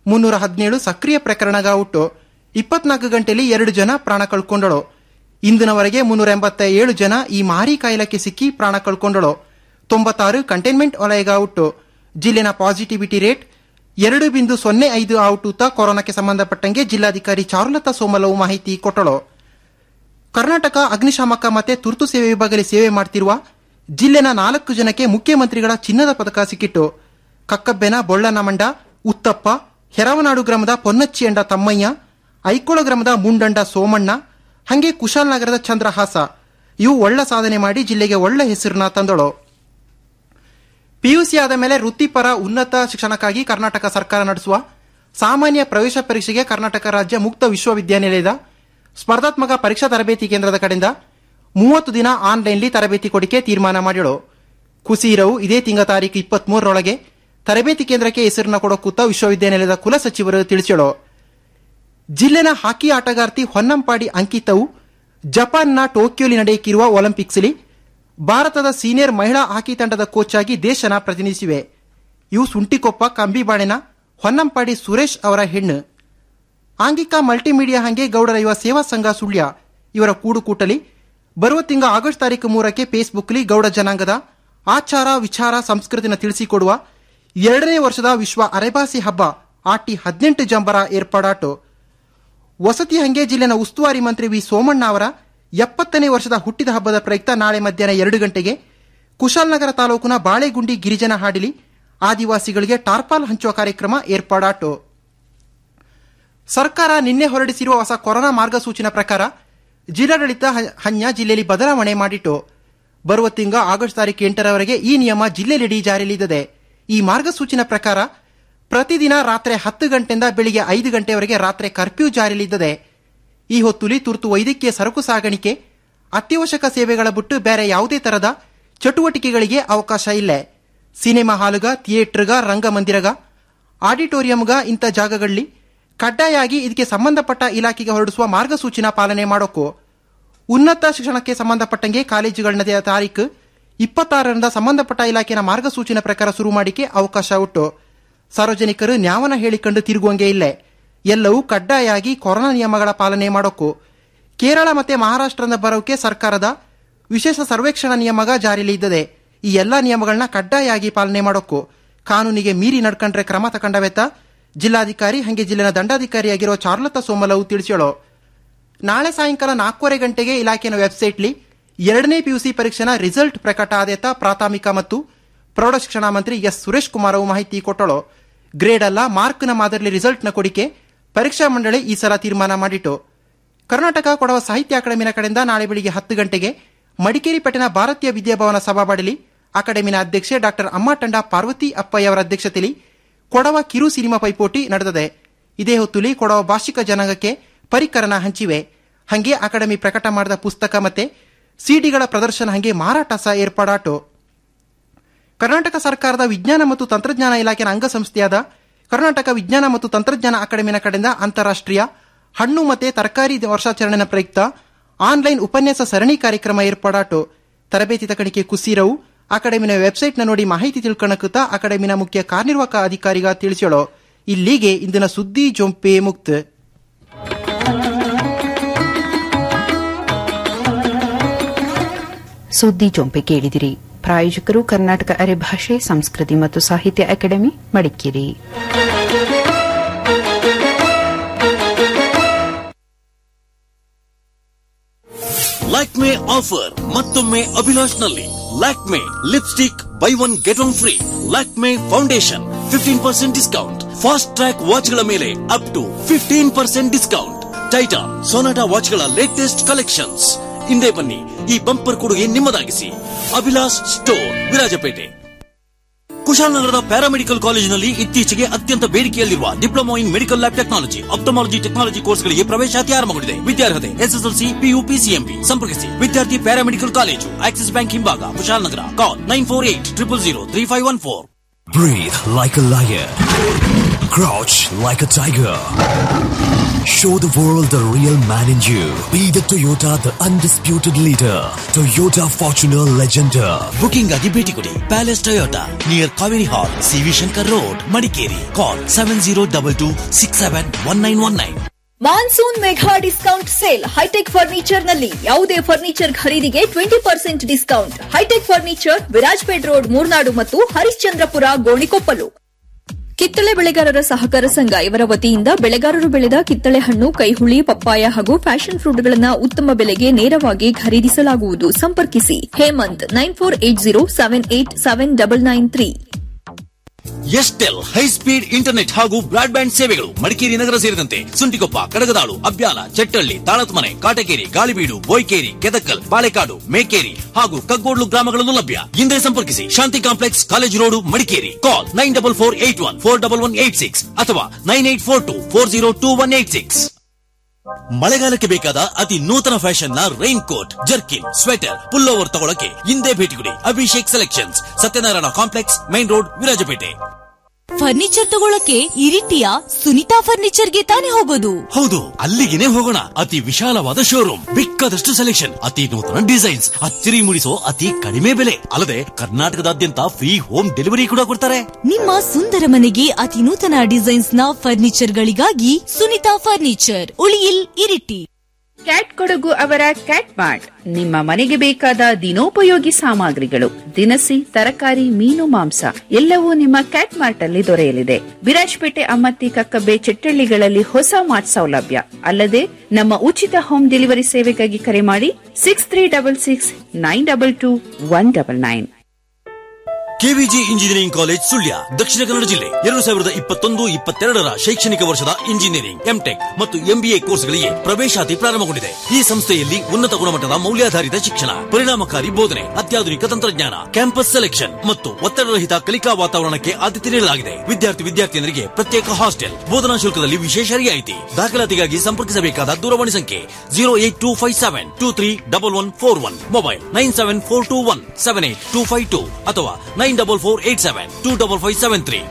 ಮುನ್ನೂರ ಹದಿನೇಳು ಸಕ್ರಿಯ ಪ್ರಕರಣಗ ಹುಟ್ಟು ಇಪ್ಪತ್ನಾಲ್ಕು ಗಂಟೆಯಲ್ಲಿ ಎರಡು ಜನ ಪ್ರಾಣ ಕಳ್ಕೊಂಡಳು ಇಂದಿನವರೆಗೆ ಮುನ್ನೂರ ಎಂಬತ್ತ ಏಳು ಜನ ಈ ಮಾರಿ ಕಾಯಿಲೆಗೆ ಸಿಕ್ಕಿ ಪ್ರಾಣ ಕಳ್ಕೊಂಡಳು ತೊಂಬತ್ತಾರು ಕಂಟೈನ್ಮೆಂಟ್ ವಲಯಗ ಹುಟ್ಟು ಜಿಲ್ಲೆನ ಪಾಸಿಟಿವಿಟಿ ರೇಟ್ ಎರಡು ಬಿಂದು ಸೊನ್ನೆ ಐದು ಔಟುತ್ತ ಕೊರೋನಾಕ್ಕೆ ಸಂಬಂಧಪಟ್ಟಂಗೆ ಜಿಲ್ಲಾಧಿಕಾರಿ ಚಾರುಲತಾ ಸೋಮಲವು ಮಾಹಿತಿ ಕೊಟ್ಟಳು ಕರ್ನಾಟಕ ಅಗ್ನಿಶಾಮಕ ಮತ್ತೆ ತುರ್ತು ಸೇವೆ ವಿಭಾಗದಲ್ಲಿ ಸೇವೆ ಮಾಡ್ತಿರುವ ಜಿಲ್ಲೆನ ನಾಲ್ಕು ಜನಕ್ಕೆ ಮುಖ್ಯಮಂತ್ರಿಗಳ ಚಿನ್ನದ ಪದಕ ಸಿಕ್ಕಿಟ್ಟು ಕಕ್ಕಬ್ಬೆನ ಬೊಳ್ಳನಮಂಡ ಉತ್ತಪ್ಪ ಹೆರವನಾಡು ಗ್ರಾಮದ ಪೊನ್ನಚ್ಚಿಯಂಡ ತಮ್ಮಯ್ಯ ಐಕೋಳ ಗ್ರಾಮದ ಮುಂಡಂಡ ಸೋಮಣ್ಣ ಹಂಗೆ ಕುಶಾಲನಗರದ ಚಂದ್ರಹಾಸ ಇವು ಒಳ್ಳ ಸಾಧನೆ ಮಾಡಿ ಜಿಲ್ಲೆಗೆ ಒಳ್ಳೆ ಹೆಸರನ್ನ ತಂದಳು ಪಿಯುಸಿ ಆದ ಮೇಲೆ ವೃತ್ತಿಪರ ಉನ್ನತ ಶಿಕ್ಷಣಕ್ಕಾಗಿ ಕರ್ನಾಟಕ ಸರ್ಕಾರ ನಡೆಸುವ ಸಾಮಾನ್ಯ ಪ್ರವೇಶ ಪರೀಕ್ಷೆಗೆ ಕರ್ನಾಟಕ ರಾಜ್ಯ ಮುಕ್ತ ವಿಶ್ವವಿದ್ಯಾನಿಲಯದ ಸ್ಪರ್ಧಾತ್ಮಕ ಪರೀಕ್ಷಾ ತರಬೇತಿ ಕೇಂದ್ರದ ಕಡೆಯಿಂದ ಮೂವತ್ತು ದಿನ ಆನ್ಲೈನ್ಲಿ ತರಬೇತಿ ಕೊಡಿಕೆ ತೀರ್ಮಾನ ಮಾಡಿಳು ಕುಸೀರವು ಇದೇ ತಿಂಗ ತಾರೀಕು ಇಪ್ಪತ್ಮೂರರೊಳಗೆ ತರಬೇತಿ ಕೇಂದ್ರಕ್ಕೆ ಹೆಸರನ್ನ ಕೊಡೋಕೂತ ವಿಶ್ವವಿದ್ಯಾನಿಲಯದ ಕುಲಸಚಿವರು ತಿಳಿಸಿಳು ಜಿಲ್ಲೆನ ಹಾಕಿ ಆಟಗಾರ್ತಿ ಹೊನ್ನಂಪಾಡಿ ಅಂಕಿತವು ಜಪಾನ್ನ ಟೋಕಿಯೋಲಿ ನಡೆಯಕ್ಕಿರುವ ಒಲಿಂಪಿಕ್ಸ್ಲಿ ಭಾರತದ ಸೀನಿಯರ್ ಮಹಿಳಾ ಹಾಕಿ ತಂಡದ ಕೋಚ್ ಆಗಿ ದೇಶನ ಪ್ರತಿನಿಧಿಸಿವೆ ಇವು ಸುಂಟಿಕೊಪ್ಪ ಕಂಬಿಬಾಣಿನ ಹೊನ್ನಂಪಾಡಿ ಸುರೇಶ್ ಅವರ ಹೆಣ್ಣು ಆಂಗಿಕ ಮಲ್ಟಿಮೀಡಿಯಾ ಹಂಗೆ ಗೌಡರ ಯುವ ಸೇವಾ ಸಂಘ ಸುಳ್ಯ ಇವರ ಕೂಡುಕೂಟಲಿ ಬರುವ ತಿಂಗ ಆಗಸ್ಟ್ ತಾರೀಕು ಮೂರಕ್ಕೆ ಫೇಸ್ಬುಕ್ಲಿ ಗೌಡ ಜನಾಂಗದ ಆಚಾರ ವಿಚಾರ ಸಂಸ್ಕೃತಿನ ತಿಳಿಸಿಕೊಡುವ ಎರಡನೇ ವರ್ಷದ ವಿಶ್ವ ಅರೆಬಾಸಿ ಹಬ್ಬ ಆಟಿ ಹದಿನೆಂಟು ಜಂಬರ ಏರ್ಪಾಡಾಟು ವಸತಿ ಹಂಗೆ ಜಿಲ್ಲೆನ ಉಸ್ತುವಾರಿ ಮಂತ್ರಿ ವಿ ಸೋಮಣ್ಣ ಅವರ ಎಪ್ಪತ್ತನೇ ವರ್ಷದ ಹುಟ್ಟಿದ ಹಬ್ಬದ ಪ್ರಯುಕ್ತ ನಾಳೆ ಮಧ್ಯಾಹ್ನ ಎರಡು ಗಂಟೆಗೆ ಕುಶಾಲನಗರ ತಾಲೂಕಿನ ಬಾಳೆಗುಂಡಿ ಗಿರಿಜನ ಹಾಡಿಲಿ ಆದಿವಾಸಿಗಳಿಗೆ ಟಾರ್ಪಾಲ್ ಹಂಚುವ ಕಾರ್ಯಕ್ರಮ ಏರ್ಪಾಡಾಟು ಸರ್ಕಾರ ನಿನ್ನೆ ಹೊರಡಿಸಿರುವ ಹೊಸ ಕೊರೋನಾ ಮಾರ್ಗಸೂಚಿನ ಪ್ರಕಾರ ಜಿಲ್ಲಾಡಳಿತ ಹ- ಹನ್ಯ ಜಿಲ್ಲೆಯಲ್ಲಿ ಬದಲಾವಣೆ ಮಾಡಿಟ್ಟು ಬರುವ ತಿಂಗ ಆಗಸ್ಟ್ ತಾರೀಕು ಎಂಟರವರೆಗೆ ಈ ನಿಯಮ ಜಿಲ್ಲೆಯಲ್ಲಿ ಜಾರಿಯಲ್ಲಿದೆ ಈ ಮಾರ್ಗಸೂಚಿನ ಪ್ರಕಾರ ಪ್ರತಿದಿನ ರಾತ್ರಿ ಹತ್ತು ಗಂಟೆಯಿಂದ ಬೆಳಿಗ್ಗೆ ಐದು ಗಂಟೆವರೆಗೆ ರಾತ್ರಿ ಕರ್ಫ್ಯೂ ಜಾರಿಯಲ್ಲಿದೆ ಈ ಹೊತ್ತುಲಿ ತುರ್ತು ವೈದ್ಯಕೀಯ ಸರಕು ಸಾಗಾಣಿಕೆ ಅತ್ಯವಶ್ಯಕ ಸೇವೆಗಳ ಬಿಟ್ಟು ಬೇರೆ ಯಾವುದೇ ತರದ ಚಟುವಟಿಕೆಗಳಿಗೆ ಅವಕಾಶ ಇಲ್ಲ ಸಿನಿಮಾ ಹಾಲುಗ ಥಿಯೇಟರ್ಗ ರಂಗಮಂದಿರಗ ಆಡಿಟೋರಿಯಂಗ ಇಂಥ ಜಾಗಗಳಲ್ಲಿ ಕಡ್ಡಾಯಾಗಿ ಇದಕ್ಕೆ ಸಂಬಂಧಪಟ್ಟ ಇಲಾಖೆಗೆ ಹೊರಡಿಸುವ ಮಾರ್ಗಸೂಚಿನ ಪಾಲನೆ ಮಾಡೋಕು ಉನ್ನತ ಶಿಕ್ಷಣಕ್ಕೆ ಸಂಬಂಧಪಟ್ಟಂಗೆ ಕಾಲೇಜುಗಳ ತಾರೀಕು ಇಪ್ಪತ್ತಾರರಿಂದ ಸಂಬಂಧಪಟ್ಟ ಇಲಾಖೆಯ ಮಾರ್ಗಸೂಚಿನ ಪ್ರಕಾರ ಶುರು ಮಾಡಿಕೆ ಅವಕಾಶ ಉಂಟು ಸಾರ್ವಜನಿಕರು ನ್ಯಾವನ ಹೇಳಿಕೊಂಡು ತಿರುಗುವಂಗೆ ಇಲ್ಲ ಎಲ್ಲವೂ ಕಡ್ಡಾಯಾಗಿ ಕೊರೋನಾ ನಿಯಮಗಳ ಪಾಲನೆ ಮಾಡೋಕು ಕೇರಳ ಮತ್ತೆ ಮಹಾರಾಷ್ಟ್ರದಿಂದ ಬರೋಕೆ ಸರ್ಕಾರದ ವಿಶೇಷ ಸರ್ವೇಕ್ಷಣಾ ನಿಯಮಗ ಜಾರಿಯಲ್ಲಿ ಇದ್ದದೆ ಈ ಎಲ್ಲಾ ನಿಯಮಗಳನ್ನ ಕಡ್ಡಾಯಾಗಿ ಪಾಲನೆ ಮಾಡೋಕು ಕಾನೂನಿಗೆ ಮೀರಿ ನಡ್ಕೊಂಡ್ರೆ ಕ್ರಮ ತಗೊಂಡವೆತ್ತ ಜಿಲ್ಲಾಧಿಕಾರಿ ಹಂಗೆ ಜಿಲ್ಲೆನ ದಂಡಾಧಿಕಾರಿಯಾಗಿರೋ ಚಾರ್ಲತಾ ಸೋಮಲವು ತಿಳಿಸ್ಯಾಳು ನಾಳೆ ಸಾಯಂಕಾಲ ನಾಲ್ಕೂವರೆ ಗಂಟೆಗೆ ಇಲಾಖೆಯ ವೆಬ್ಸೈಟ್ಲಿ ಎರಡನೇ ಪಿಯುಸಿ ಪರೀಕ್ಷೆನ ರಿಸಲ್ಟ್ ಪ್ರಕಟ ಆದೇತ ಪ್ರಾಥಮಿಕ ಮತ್ತು ಪ್ರೌಢಶಿಕ್ಷಣ ಮಂತ್ರಿ ಎಸ್ ಸುರೇಶ್ ಕುಮಾರ್ ಅವು ಮಾಹಿತಿ ಕೊಟ್ಟಳು ಗ್ರೇಡ್ ಅಲ್ಲ ಮಾರ್ಕ್ನ ಮಾದರಿ ರಿಸಲ್ಟ್ನ ಕೊಡಿಕೆ ಪರೀಕ್ಷಾ ಮಂಡಳಿ ಈ ಸಲ ತೀರ್ಮಾನ ಮಾಡಿಟ್ಟು ಕರ್ನಾಟಕ ಕೊಡವ ಸಾಹಿತ್ಯ ಅಕಾಡೆಮಿನ ಕಡೆಯಿಂದ ನಾಳೆ ಬೆಳಿಗ್ಗೆ ಹತ್ತು ಗಂಟೆಗೆ ಮಡಿಕೇರಿ ಪಟ್ಟಣ ಭಾರತೀಯ ವಿದ್ಯಾಭವನ ಸಭಾಬಾಡಲಿ ಅಕಾಡೆಮಿನ ಅಧ್ಯಕ್ಷೆ ಡಾಕ್ಟರ್ ಅಮ್ಮಟಂಡ ಪಾರ್ವತಿ ಅಪ್ಪಯ್ಯ ಅವರ ಅಧ್ಯಕ್ಷತೆಯಲ್ಲಿ ಕೊಡವ ಕಿರು ಸಿನಿಮಾ ಪೈಪೋಟಿ ನಡೆದಿದೆ ಇದೇ ಹೊತ್ತುಲಿ ಕೊಡವ ಭಾಷಿಕ ಜನಾಂಗಕ್ಕೆ ಪರಿಕರನ ಹಂಚಿವೆ ಹಂಗೆ ಅಕಾಡೆಮಿ ಪ್ರಕಟ ಮಾಡಿದ ಪುಸ್ತಕ ಮತ್ತೆ ಸಿಡಿಗಳ ಪ್ರದರ್ಶನ ಹಂಗೆ ಮಾರಾಟ ಸಹ ಏರ್ಪಾಡಾಟು ಕರ್ನಾಟಕ ಸರ್ಕಾರದ ವಿಜ್ಞಾನ ಮತ್ತು ತಂತ್ರಜ್ಞಾನ ಇಲಾಖೆಯ ಅಂಗಸಂಸ್ಥೆಯಾದ ಕರ್ನಾಟಕ ವಿಜ್ಞಾನ ಮತ್ತು ತಂತ್ರಜ್ಞಾನ ಅಕಾಡೆಮಿನ ಕಡೆಯಿಂದ ಅಂತಾರಾಷ್ಟ್ರೀಯ ಹಣ್ಣು ಮತ್ತೆ ತರಕಾರಿ ವರ್ಷಾಚರಣೆಯ ಪ್ರಯುಕ್ತ ಆನ್ಲೈನ್ ಉಪನ್ಯಾಸ ಸರಣಿ ಕಾರ್ಯಕ್ರಮ ಏರ್ಪಾಡಾಟು ತರಬೇತಿ ತಕಣಿಕೆ ಕುಸೀರವು ಅಕಾಡೆಮಿನ ವೆಬ್ಸೈಟ್ನ ನೋಡಿ ಮಾಹಿತಿ ತಿಳ್ಕೊಳಕುತ್ತ ಅಕಾಡೆಮಿನ ಮುಖ್ಯ ಕಾರ್ಯನಿರ್ವಾಹಕ ಅಧಿಕಾರಿಗ ತಿಳಿಸ್ಯಾಳು ಇಲ್ಲಿಗೆ ಇಂದಿನ ಸುದ್ದಿ ಜೊಂಪೆ ಮುಕ್ತ ಸುದ್ದಿ ಜೊಂಪೆ ಕೇಳಿದಿರಿ ಪ್ರಾಯೋಜಕರು ಕರ್ನಾಟಕ ಅರೆಭಾಷೆ ಸಂಸ್ಕೃತಿ ಮತ್ತು ಸಾಹಿತ್ಯ ಅಕಾಡೆಮಿ ಮಡಿಕೇರಿ ಲ್ಯಾಕ್ಮೆ ಆಫರ್ ಮತ್ತೊಮ್ಮೆ ಅಭಿಲಾಷ್ ನಲ್ಲಿ Lakme lipstick buy one get one free Lakme foundation fifteen percent discount Fastrack ಟ್ರ್ಯಾಕ್ ವಾಚ್ ಗಳ ಮೇಲೆ up to fifteen percent discount Titan Sonata watch ಗಳ ಲೇಟೆಸ್ಟ್ ಕಲೆಕ್ಷನ್ಸ್ ಹಿಂದೆ ಬನ್ನಿ ಈ ಬಂಪರ್ ಕೊಡುಗೆ ನಿಮ್ಮದಾಗಿಸಿ ಅಭಿಲಾಷ್ ಸ್ಟೋರ್ ವಿರಾಜಪೇಟೆ ಕುಶಾಲನಗರದ ಪ್ಯಾರಾಮೆಡಿಕಲ್ ಕಾಲೇಜಿನಲ್ಲಿ ಇತ್ತೀಚೆಗೆ ಅತ್ಯಂತ ಬೇಡಿಕೆಯಲ್ಲಿರುವ diploma in medical lab technology ophthalmology technology ಕೋರ್ಸ್ಗಳಿಗೆ ಪ್ರವೇಶಾತಿ ಆರಂಭಗೊಂಡಿದೆ ವಿದ್ಯಾರ್ಹತೆ ಎಸ್ಎಸ್ಎಲ್ಸಿ ಪಿಯು ಪಿಸಿಎಂಬಿ ಸಂಪರ್ಕಿಸಿ ವಿದ್ಯಾರ್ಥಿ ಪ್ಯಾರಾಮೆಡಿಕಲ್ ಕಾಲೇಜು ಆಕ್ಸಿಸ್ ಬ್ಯಾಂಕ್ ಹಿಂಭಾಗ Kushalnagar call nine four eight triple zero three five one four Breathe like a lion. Crouch like a tiger. Show the world the real man in you. Be the Toyota, the undisputed leader. Toyota Fortuner Legender. Booking ಆಗಿ ಭೇಟಿ ಕೊಡಿ palace Toyota near Kaveri hall C V Shankar road Madikeri call seven zero double two six seven one nine one nine monsoon mega discount sale hitech furniture ನಲ್ಲಿ ಯಾವುದೇ ಫರ್ನಿಚರ್ ಖರೀದಿಗೆ twenty percent discount hitech furniture Virajpet road Murnad ಮತ್ತು ಹರಿಶ್ಚಂದ್ರಪುರ ಗೋಣಿಕೊಪ್ಪಲು ಕಿತ್ತಳೆ ಬೆಳೆಗಾರರ ಸಹಕಾರ ಸಂಘ ಇವರ ವತಿಯಿಂದ ಬೆಳೆಗಾರರು ಬೆಳೆದ ಕಿತ್ತಳೆ ಹಣ್ಣು ಕೈಹುಳಿ ಪಪ್ಪಾಯ ಹಾಗೂ ಫ್ಯಾಷನ್ ಫ್ರೂಟ್ಗಳನ್ನು ಉತ್ತಮ ಬೆಲೆಗೆ ನೇರವಾಗಿ ಖರೀದಿಸಲಾಗುವುದು ಸಂಪರ್ಕಿಸಿ Hemanth nine four eight zero seven eight seven double nine three Estel high speed internet ಹಾಗೂ ಬ್ರಾಡ್ ಬ್ಯಾಂಡ್ ಸೇವೆಗಳು ಮಡಿಕೇರಿ ನಗರ ಸೇರಿದಂತೆ ಸುಂಟಿಕೊಪ್ಪ ಕಡಗದಾಳು ಅಬ್ಯಾಲ ಚೆಟ್ಟಳ್ಳಿ ತಾಳತ್ಮನೆ ಕಾಟಕೇರಿ ಗಾಳಿಬೀಡು ಬೋಯ್ಕೇರಿ ಕೆದಕಲ್ ಬಾಳೆಕಾಡು ಮೇಕೇರಿ ಹಾಗೂ ಕಗ್ಗೋಡ್ಲು ಗ್ರಾಮಗಳಲ್ಲೂ ಲಭ್ಯ ಹಿಂದೆ ಸಂಪರ್ಕಿಸಿ Shanti complex college road Madikeri call nine double four eight one four double one eight six ಅಥವಾ nine eight four two four zero two one eight six ಮಳೆಗಾಲಕ್ಕೆ ಬೇಕಾದ ಅತಿ ನೂತನ ಫ್ಯಾಷನ್ ನ rain coat jerkin sweater pull over ತಗೊಳಕ್ಕೆ ಹಿಂದೆ ಭೇಟಿ ಕೊಡಿ Abhishek selections Satyanarayana complex main road Virajpet furniture ತಗೊಳಕ್ಕೆ ಇರಿಟಿಯ ಸುನಿತಾ ಫರ್ನಿಚರ್ಗೆ ತಾನೇ ಹೋಗೋದು ಹೌದು ಅಲ್ಲಿಗೆನೆ ಹೋಗೋಣ ಅತಿ ವಿಶಾಲವಾದ ಶೋರೂಮ್ ಬೇಕಾದಷ್ಟು ಸೆಲೆಕ್ಷನ್ ಅತಿ ನೂತನ ಡಿಸೈನ್ಸ್ ಅಚ್ಚರಿ ಮೂಡಿಸೋ ಅತಿ ಕಡಿಮೆ ಬೆಲೆ ಅಲ್ಲದೆ ಕರ್ನಾಟಕದಾದ್ಯಂತ ಫ್ರೀ ಹೋಮ್ ಡೆಲಿವರಿ ಕೂಡ ಕೊಡ್ತಾರೆ ನಿಮ್ಮ ಸುಂದರ ಮನೆಗೆ ಅತಿ ನೂತನ ಡಿಸೈನ್ಸ್ ನ ಫರ್ನಿಚರ್ ಗಳಿಗಾಗಿ ಸುನಿತಾ ಫರ್ನಿಚರ್ ಉಳಿಯಿಲ್ ಇರಿಟಿ ಕ್ಯಾಟ್ ಕೊಡಗು ಅವರ ಕ್ಯಾಟ್ ಮಾರ್ಟ್ ನಿಮ್ಮ ಮನೆಗೆ ಬೇಕಾದ ದಿನೋಪಯೋಗಿ ಸಾಮಗ್ರಿಗಳು ದಿನಸಿ ತರಕಾರಿ ಮೀನು ಮಾಂಸ ಎಲ್ಲವೂ ನಿಮ್ಮ ಕ್ಯಾಟ್ ಮಾರ್ಟ್ ಅಲ್ಲಿ ದೊರೆಯಲಿದೆ ವಿರಾಜ್ಪೇಟೆ ಅಮ್ಮತ್ತಿ ಕಕ್ಕಬ್ಬೆ ಚೆಟ್ಟಳ್ಳಿಗಳಲ್ಲಿ ಹೊಸ ಮಾರ್ಟ್ ಸೌಲಭ್ಯ ಅಲ್ಲದೆ ನಮ್ಮ ಉಚಿತ ಹೋಮ್ ಡೆಲಿವರಿ ಸೇವೆಗಾಗಿ ಕರೆ ಮಾಡಿ six three double six nine double two one double nine KVG engineering college Sullia Dakshina Kannada ಜಿಲ್ಲೆ ಎರಡು ಸಾವಿರದ ಇಪ್ಪತ್ತೊಂದು ಇಪ್ಪತ್ತೆರಡರ ಶೈಕ್ಷಣಿಕ ವರ್ಷದ ಇಂಜಿನಿಯರಿಂಗ್ ಎಂಟೆಕ್ ಮತ್ತು ಎಂಬಿಎ ಕೋರ್ಸ್ಗಳಿಗೆ ಪ್ರವೇಶಾತಿ ಪ್ರಾರಂಭಗೊಂಡಿದೆ ಈ ಸಂಸ್ಥೆಯಲ್ಲಿ ಉನ್ನತ ಗುಣಮಟ್ಟದ ಮೌಲ್ಯಾಧಾರಿತ ಶಿಕ್ಷಣ ಪರಿಣಾಮಕಾರಿ ಬೋಧನೆ ಅತ್ಯಾಧುನಿಕ ತಂತ್ರಜ್ಞಾನ ಕ್ಯಾಂಪಸ್ ಸೆಲೆಕ್ಷನ್ ಮತ್ತು ಒತ್ತಡರಹಿತ ಕಲಿಕಾ ವಾತಾವರಣಕ್ಕೆ ಆದ್ಯತೆ ನೀಡಲಾಗಿದೆ ವಿದ್ಯಾರ್ಥಿ ವಿದ್ಯಾರ್ಥಿನಿಯರಿಗೆ ಪ್ರತ್ಯೇಕ ಹಾಸ್ಟೆಲ್ ಬೋಧನಾ ಶುಲ್ಕದಲ್ಲಿ ವಿಶೇಷ ರಿಯಾಯಿತಿ ದಾಖಲಾತಿಗಾಗಿ ಸಂಪರ್ಕಿಸಬೇಕಾದ ದೂರವಾಣಿ ಸಂಖ್ಯೆ zero eight two five seven two three double one four one mobile nine seven four two one seven eight two five two ಅಥವಾ nine double four eight seven two double five seven three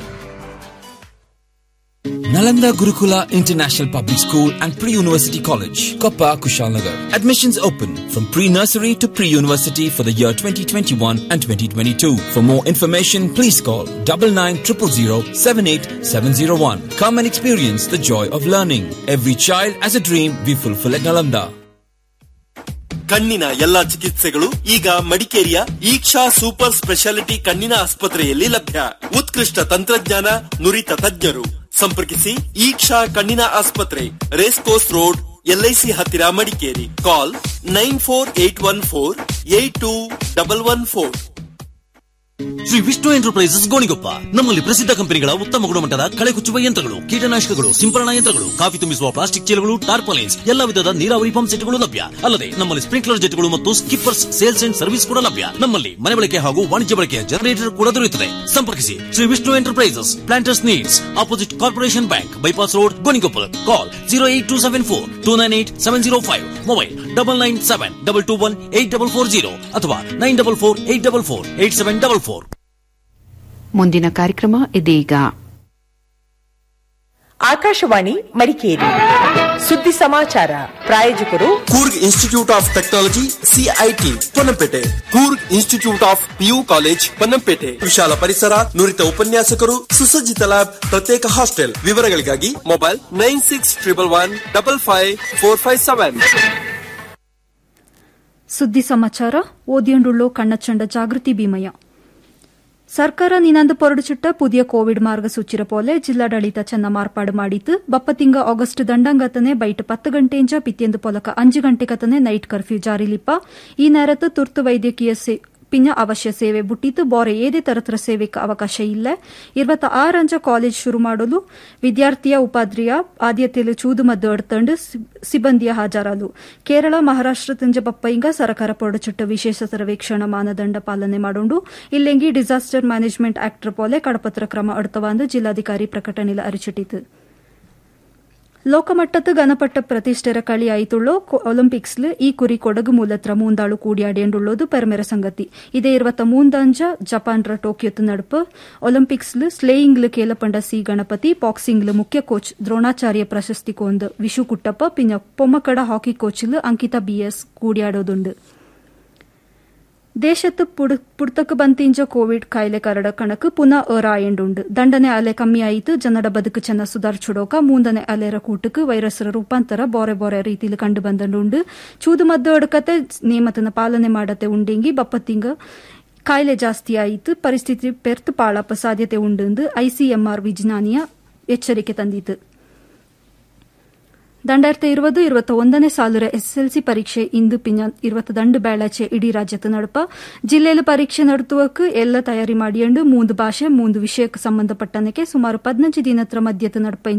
Nalanda Gurukula International Public School and Pre-University College, Koppa Kushalnagar. Admissions open from pre-nursery to pre-university for the year 2021 and 2022. For more information, please call double nine triple zero seven eight seven zero one. Come and experience the joy of learning. Every child has a dream we fulfill at Nalanda. ಕಣ್ಣಿನ ಎಲ್ಲಾ ಚಿಕಿತ್ಸೆಗಳು ಈಗ ಮಡಿಕೇರಿಯ ಈಕ್ಷಾ ಸೂಪರ್ ಸ್ಪೆಷಾಲಿಟಿ ಕಣ್ಣಿನ ಆಸ್ಪತ್ರೆಯಲ್ಲಿ ಲಭ್ಯ ಉತ್ಕೃಷ್ಟ ತಂತ್ರಜ್ಞಾನ ನುರಿತ ತಜ್ಞರು ಸಂಪರ್ಕಿಸಿ ಈಕ್ಷಾ ಕಣ್ಣಿನ ಆಸ್ಪತ್ರೆ ರೇಸ್ ಕೋರ್ಸ್ ರೋಡ್ ಎಲ್ಐಸಿ ಹತ್ತಿರ Madikeri call nine four eight one four eight two double one four Shri Vishnu enterprises Gonikoppa ನಮ್ಮಲ್ಲಿ ಪ್ರಸಿದ್ಧ ಕಂಪನಿಗಳ ಉತ್ತಮ ಗುಣಮಟ್ಟದ ಕಳೆ ಕುಚ್ಚುವ ಯಂತ್ರಗಳು ಕೀಟನಾಶಕಗಳು ಸಿಂಪರಣಾ ಯಂತ್ರಗಳು ಕಾಫಿ ತುಂಬಿಸುವ ಪ್ಲಾಸ್ಟಿಕ್ ಚೀಲಗಳು ಟಾರ್ಪಲೈನ್ಸ್ ಎಲ್ಲ ವಿಧದ ನೀರಾವರಿ ಪಂಪ್ ಸೆಟ್ಗಳು ಲಭ್ಯ ಅಲ್ಲದೆ ನಮ್ಮಲ್ಲಿ ಸ್ಪ್ರಿಂಕ್ಲರ್ ಜೆಟ್ಗಳು ಮತ್ತು ಸ್ಕಿಪ್ಪರ್ಸ್ ಸೇಲ್ಸ್ ಅಂಡ್ ಸರ್ವಿಸ್ ಕೂಡ ಲಭ್ಯ ನಮ್ಮಲ್ಲಿ ಮನೆ ಬಳಕೆ ಹಾಗೂ ವಾಣಿಜ್ಯ ಬಳಕೆಯ ಜನರೇಟರ್ ಕೂಡ ದೊರೆಯುತ್ತದೆ ಸಂಪರ್ಕಿಸಿ Shri Vishnu enterprises planters needs opposite corporation bank bypass road Gonikoppal call zero eight two seven four two nine eight seven zero five mobile double nine seven double two one eight double four zero ಅಥವಾ nine double four eight double four eight seven double four ಮುಂದಿನ ಕಾರ್ಯಕ್ರಮ ಇದೀಗ ಆಕಾಶವಾಣಿ ಮಡಿಕೇರಿ ಸುದ್ದಿ ಸಮಾಚಾರ ಪ್ರಾಯೋಜಕರು Coorg institute of technology CIT Ponnampet Coorg institute of PU college Ponnampet ವಿಶಾಲ ಪರಿಸರ ನುರಿತ ಉಪನ್ಯಾಸಕರು ಸುಸಜ್ಜಿತ ಲ್ಯಾಬ್ ಪ್ರತ್ಯೇಕ ಹಾಸ್ಟೆಲ್ ವಿವರಗಳಿಗಾಗಿ mobile nine six triple one double five four five seven ಸುದ್ದಿ ಸಮಾಚಾರ ಓದಿಯಂಡುಳ್ಳೋ ಕಣ್ಣಚಂಡ ಜಾಗೃತಿ ಭೀಮಯ್ಯ ಸರ್ಕಾರ ನಿನಂದು പൊറടിച്ചിട്ട പുതിയ കോവിഡ് മാർഗസൂച്ചിര പോലെ ജില്ലാಡಳಿತ ಚೆನ್ನ ಮಾರ್ಪಾಡು ಮಾಡಿತ್ತು ಬಪ್ಪತಿಂಗ ಆಗಸ್ಟ್ ದಂಡಂಗತನೆ ಬೈಟ್ ಪತ್ತು ಗಂಟೆಂಜ ಪಿತ್ಯಂದು ಪೊಲಕ ಅಂಜು ಗಂಟೆಗತನೆ ನೈಟ್ ಕರ್ಫ್ಯೂ ಜಾರಿಲಿಪ್ಪ ಈ ನೇರತ್ತು ತುರ್ತು ವೈದ್ಯಕೀಯ ಪಿಂಜ ಅವಶ್ಯ ಸೇವೆ ಬುಟ್ಟಿತ್ತು ಬೋರೆ ಏದೇ ತರತರ ಸೇವೆಗೆ ಅವಕಾಶ ಇಲ್ಲ ಇರುವತ್ತ ಆರಂಜ ಕಾಲೇಜ್ ಶುರು ಮಾಡಲು ವಿದ್ಯಾರ್ಥಿಯ ಉಪಾಧ್ರಿಯ ಆದ್ಯತೆಲು ಚೂದು ಮದ್ದು ಅಡ್ತಂಡು ಸಿಬ್ಬಂದಿಯ ಹಾಜರಾಲು ಕೇರಳ ಮಹಾರಾಷ್ಟ್ರ ತಂಜ ಬಪ್ಪೈಂಗ ಸರ್ಕಾರ ಪೊಡಚಿಟ್ಟ ವಿಶೇಷ ಸರ್ವೇಕ್ಷಣ ಮಾನದಂಡ ಪಾಲನೆ ಮಾಡೋಂಡು ಇಲ್ಲೆಂಗಿ ಡಿಸಾಸ್ಟರ್ ಮ್ಯಾನೇಜ್ಮೆಂಟ್ ಆಕ್ಟ್ ಪೋಲೆ ಕಡಪತ್ರ ಕ್ರಮ ಅಡ್ತವಾಂದು ಜಿಲ್ಲಾಧಿಕಾರಿ ಪ್ರಕಟಣೆಲ ಅರಿಚಿಟ್ಟಿತು ಲೋಕಮಟ್ಟದ ಗಣಪಟ್ಟ ಪ್ರತಿಷ್ಠೆರ കളി ആയിട്ടുള്ള ഒളിമ്പിക്സിൽ ഈ കുറി കൊടക് മൂലത്ര മൂന്നാളു കൂടിയാടേണ്ടുള്ളത് പെരുമര സംഗതി ഇതേ ഇരുപത്തി മൂന്നഞ്ച ജപ്പാൻರ ಟೋಕಿಯೋತ್ ನಡುಪ ಒಲಿಂಪಿಕ್ಸ್ಲ್ ಸ್ಲೇಯಿಂಗ್ಲ್ ಕೇಲಪಂಡ ಸಿ ಗಣಪತಿ ಬಾಕ್ಸಿಂಗ್ಲ್ ಮುಖ್ಯ ಕೋಚ್ ದ್ರೋಣಾಚಾರ್ಯ ಪ್ರಶಸ್ತಿ ಕೊಂದ್ ವಿಶು ಕುಟ್ಟಪ್ಪ ಪಿನ್ನ ಪೊಮ್ಮಕಡ ಹಾಕಿ ಕೋಚ್ಲ್ ಅಂಕಿತಾ ಬಿಎಸ್ ಕೂಡಿಯಾಡೋದುಂಡು ದೇಶത്ത് പുറത്തേക്ക് ബന്തിഞ്ച കോവിഡ് കായിലെ കരട കണക്ക് പുനഃ ഏറായുണ്ട് ദണ്ഡനെ അലെ കമ്മിയായിട്ട് ಜನರ ಬದುಕು ಚೆನ್ನ ಸುಧಾರಿಸಿಡೋಕ ಮೂಂದನೆ ಅಲೆರ ಕೂಟಕ್ಕೆ ವೈರಸ್ರ ರೂಪಾಂತರ ಬೋರೆ ಬೋರೆ ರೀತಿಲಿ ಕಂಡು ಬಂದುಂಡು ಚೂದು ಮದ್ದು ಅಡಕತೆ ನಿಯಮತನ ಪಾಲನೆ ಮಾಡತೆ ಉಂಡೆಂಗಿ ಬಪ್ಪತ್ತಿಂಗ ಕಾಯಿಲೆ ಜಾಸ್ತಿ ಆಯಿತು ಪರಿಸ್ಥಿತಿ ಪೆರ್ತು ಪಾಳಪ್ಪ ಸಾಧ್ಯತೆ ಉಂಡು ಐಸಿಎಂಆರ್ ವಿಜ್ಞಾನಿಯ ಎಚ್ಚರಿಕೆ ತಂದಿತು രണ്ടായിരത്തി ഇരുപത് ഇരുപത്തി ഒന്നിനെ സാലുര എസ് എസ് എൽ സി പരീക്ഷ ಇಂದು ಪಿನ್ನ ഇരുപത്തിരണ്ട് ಬ್ಯಾಳಾಚೆ ಇಡೀ ರಾಜ್ಯದ ನಡುಪ ಜಿಲ್ಲೆಯಲ್ಲಿ ಪರೀಕ್ಷೆ ನಡೆಸುವಕ್ಕೆ ಎಲ್ಲ ತಯಾರಿ ಮಾಡಿಯಂಡು ಮೂಂದು ಭಾಷೆ ಮೂಂದು ವಿಷಯಕ್ಕೆ ಸಂಬಂಧಪಟ್ಟನಕ್ಕೆ ಸುಮಾರು ಪದ್ನಂಜು ದಿನತ್ರ ಮಧ್ಯದ ನಡುಪ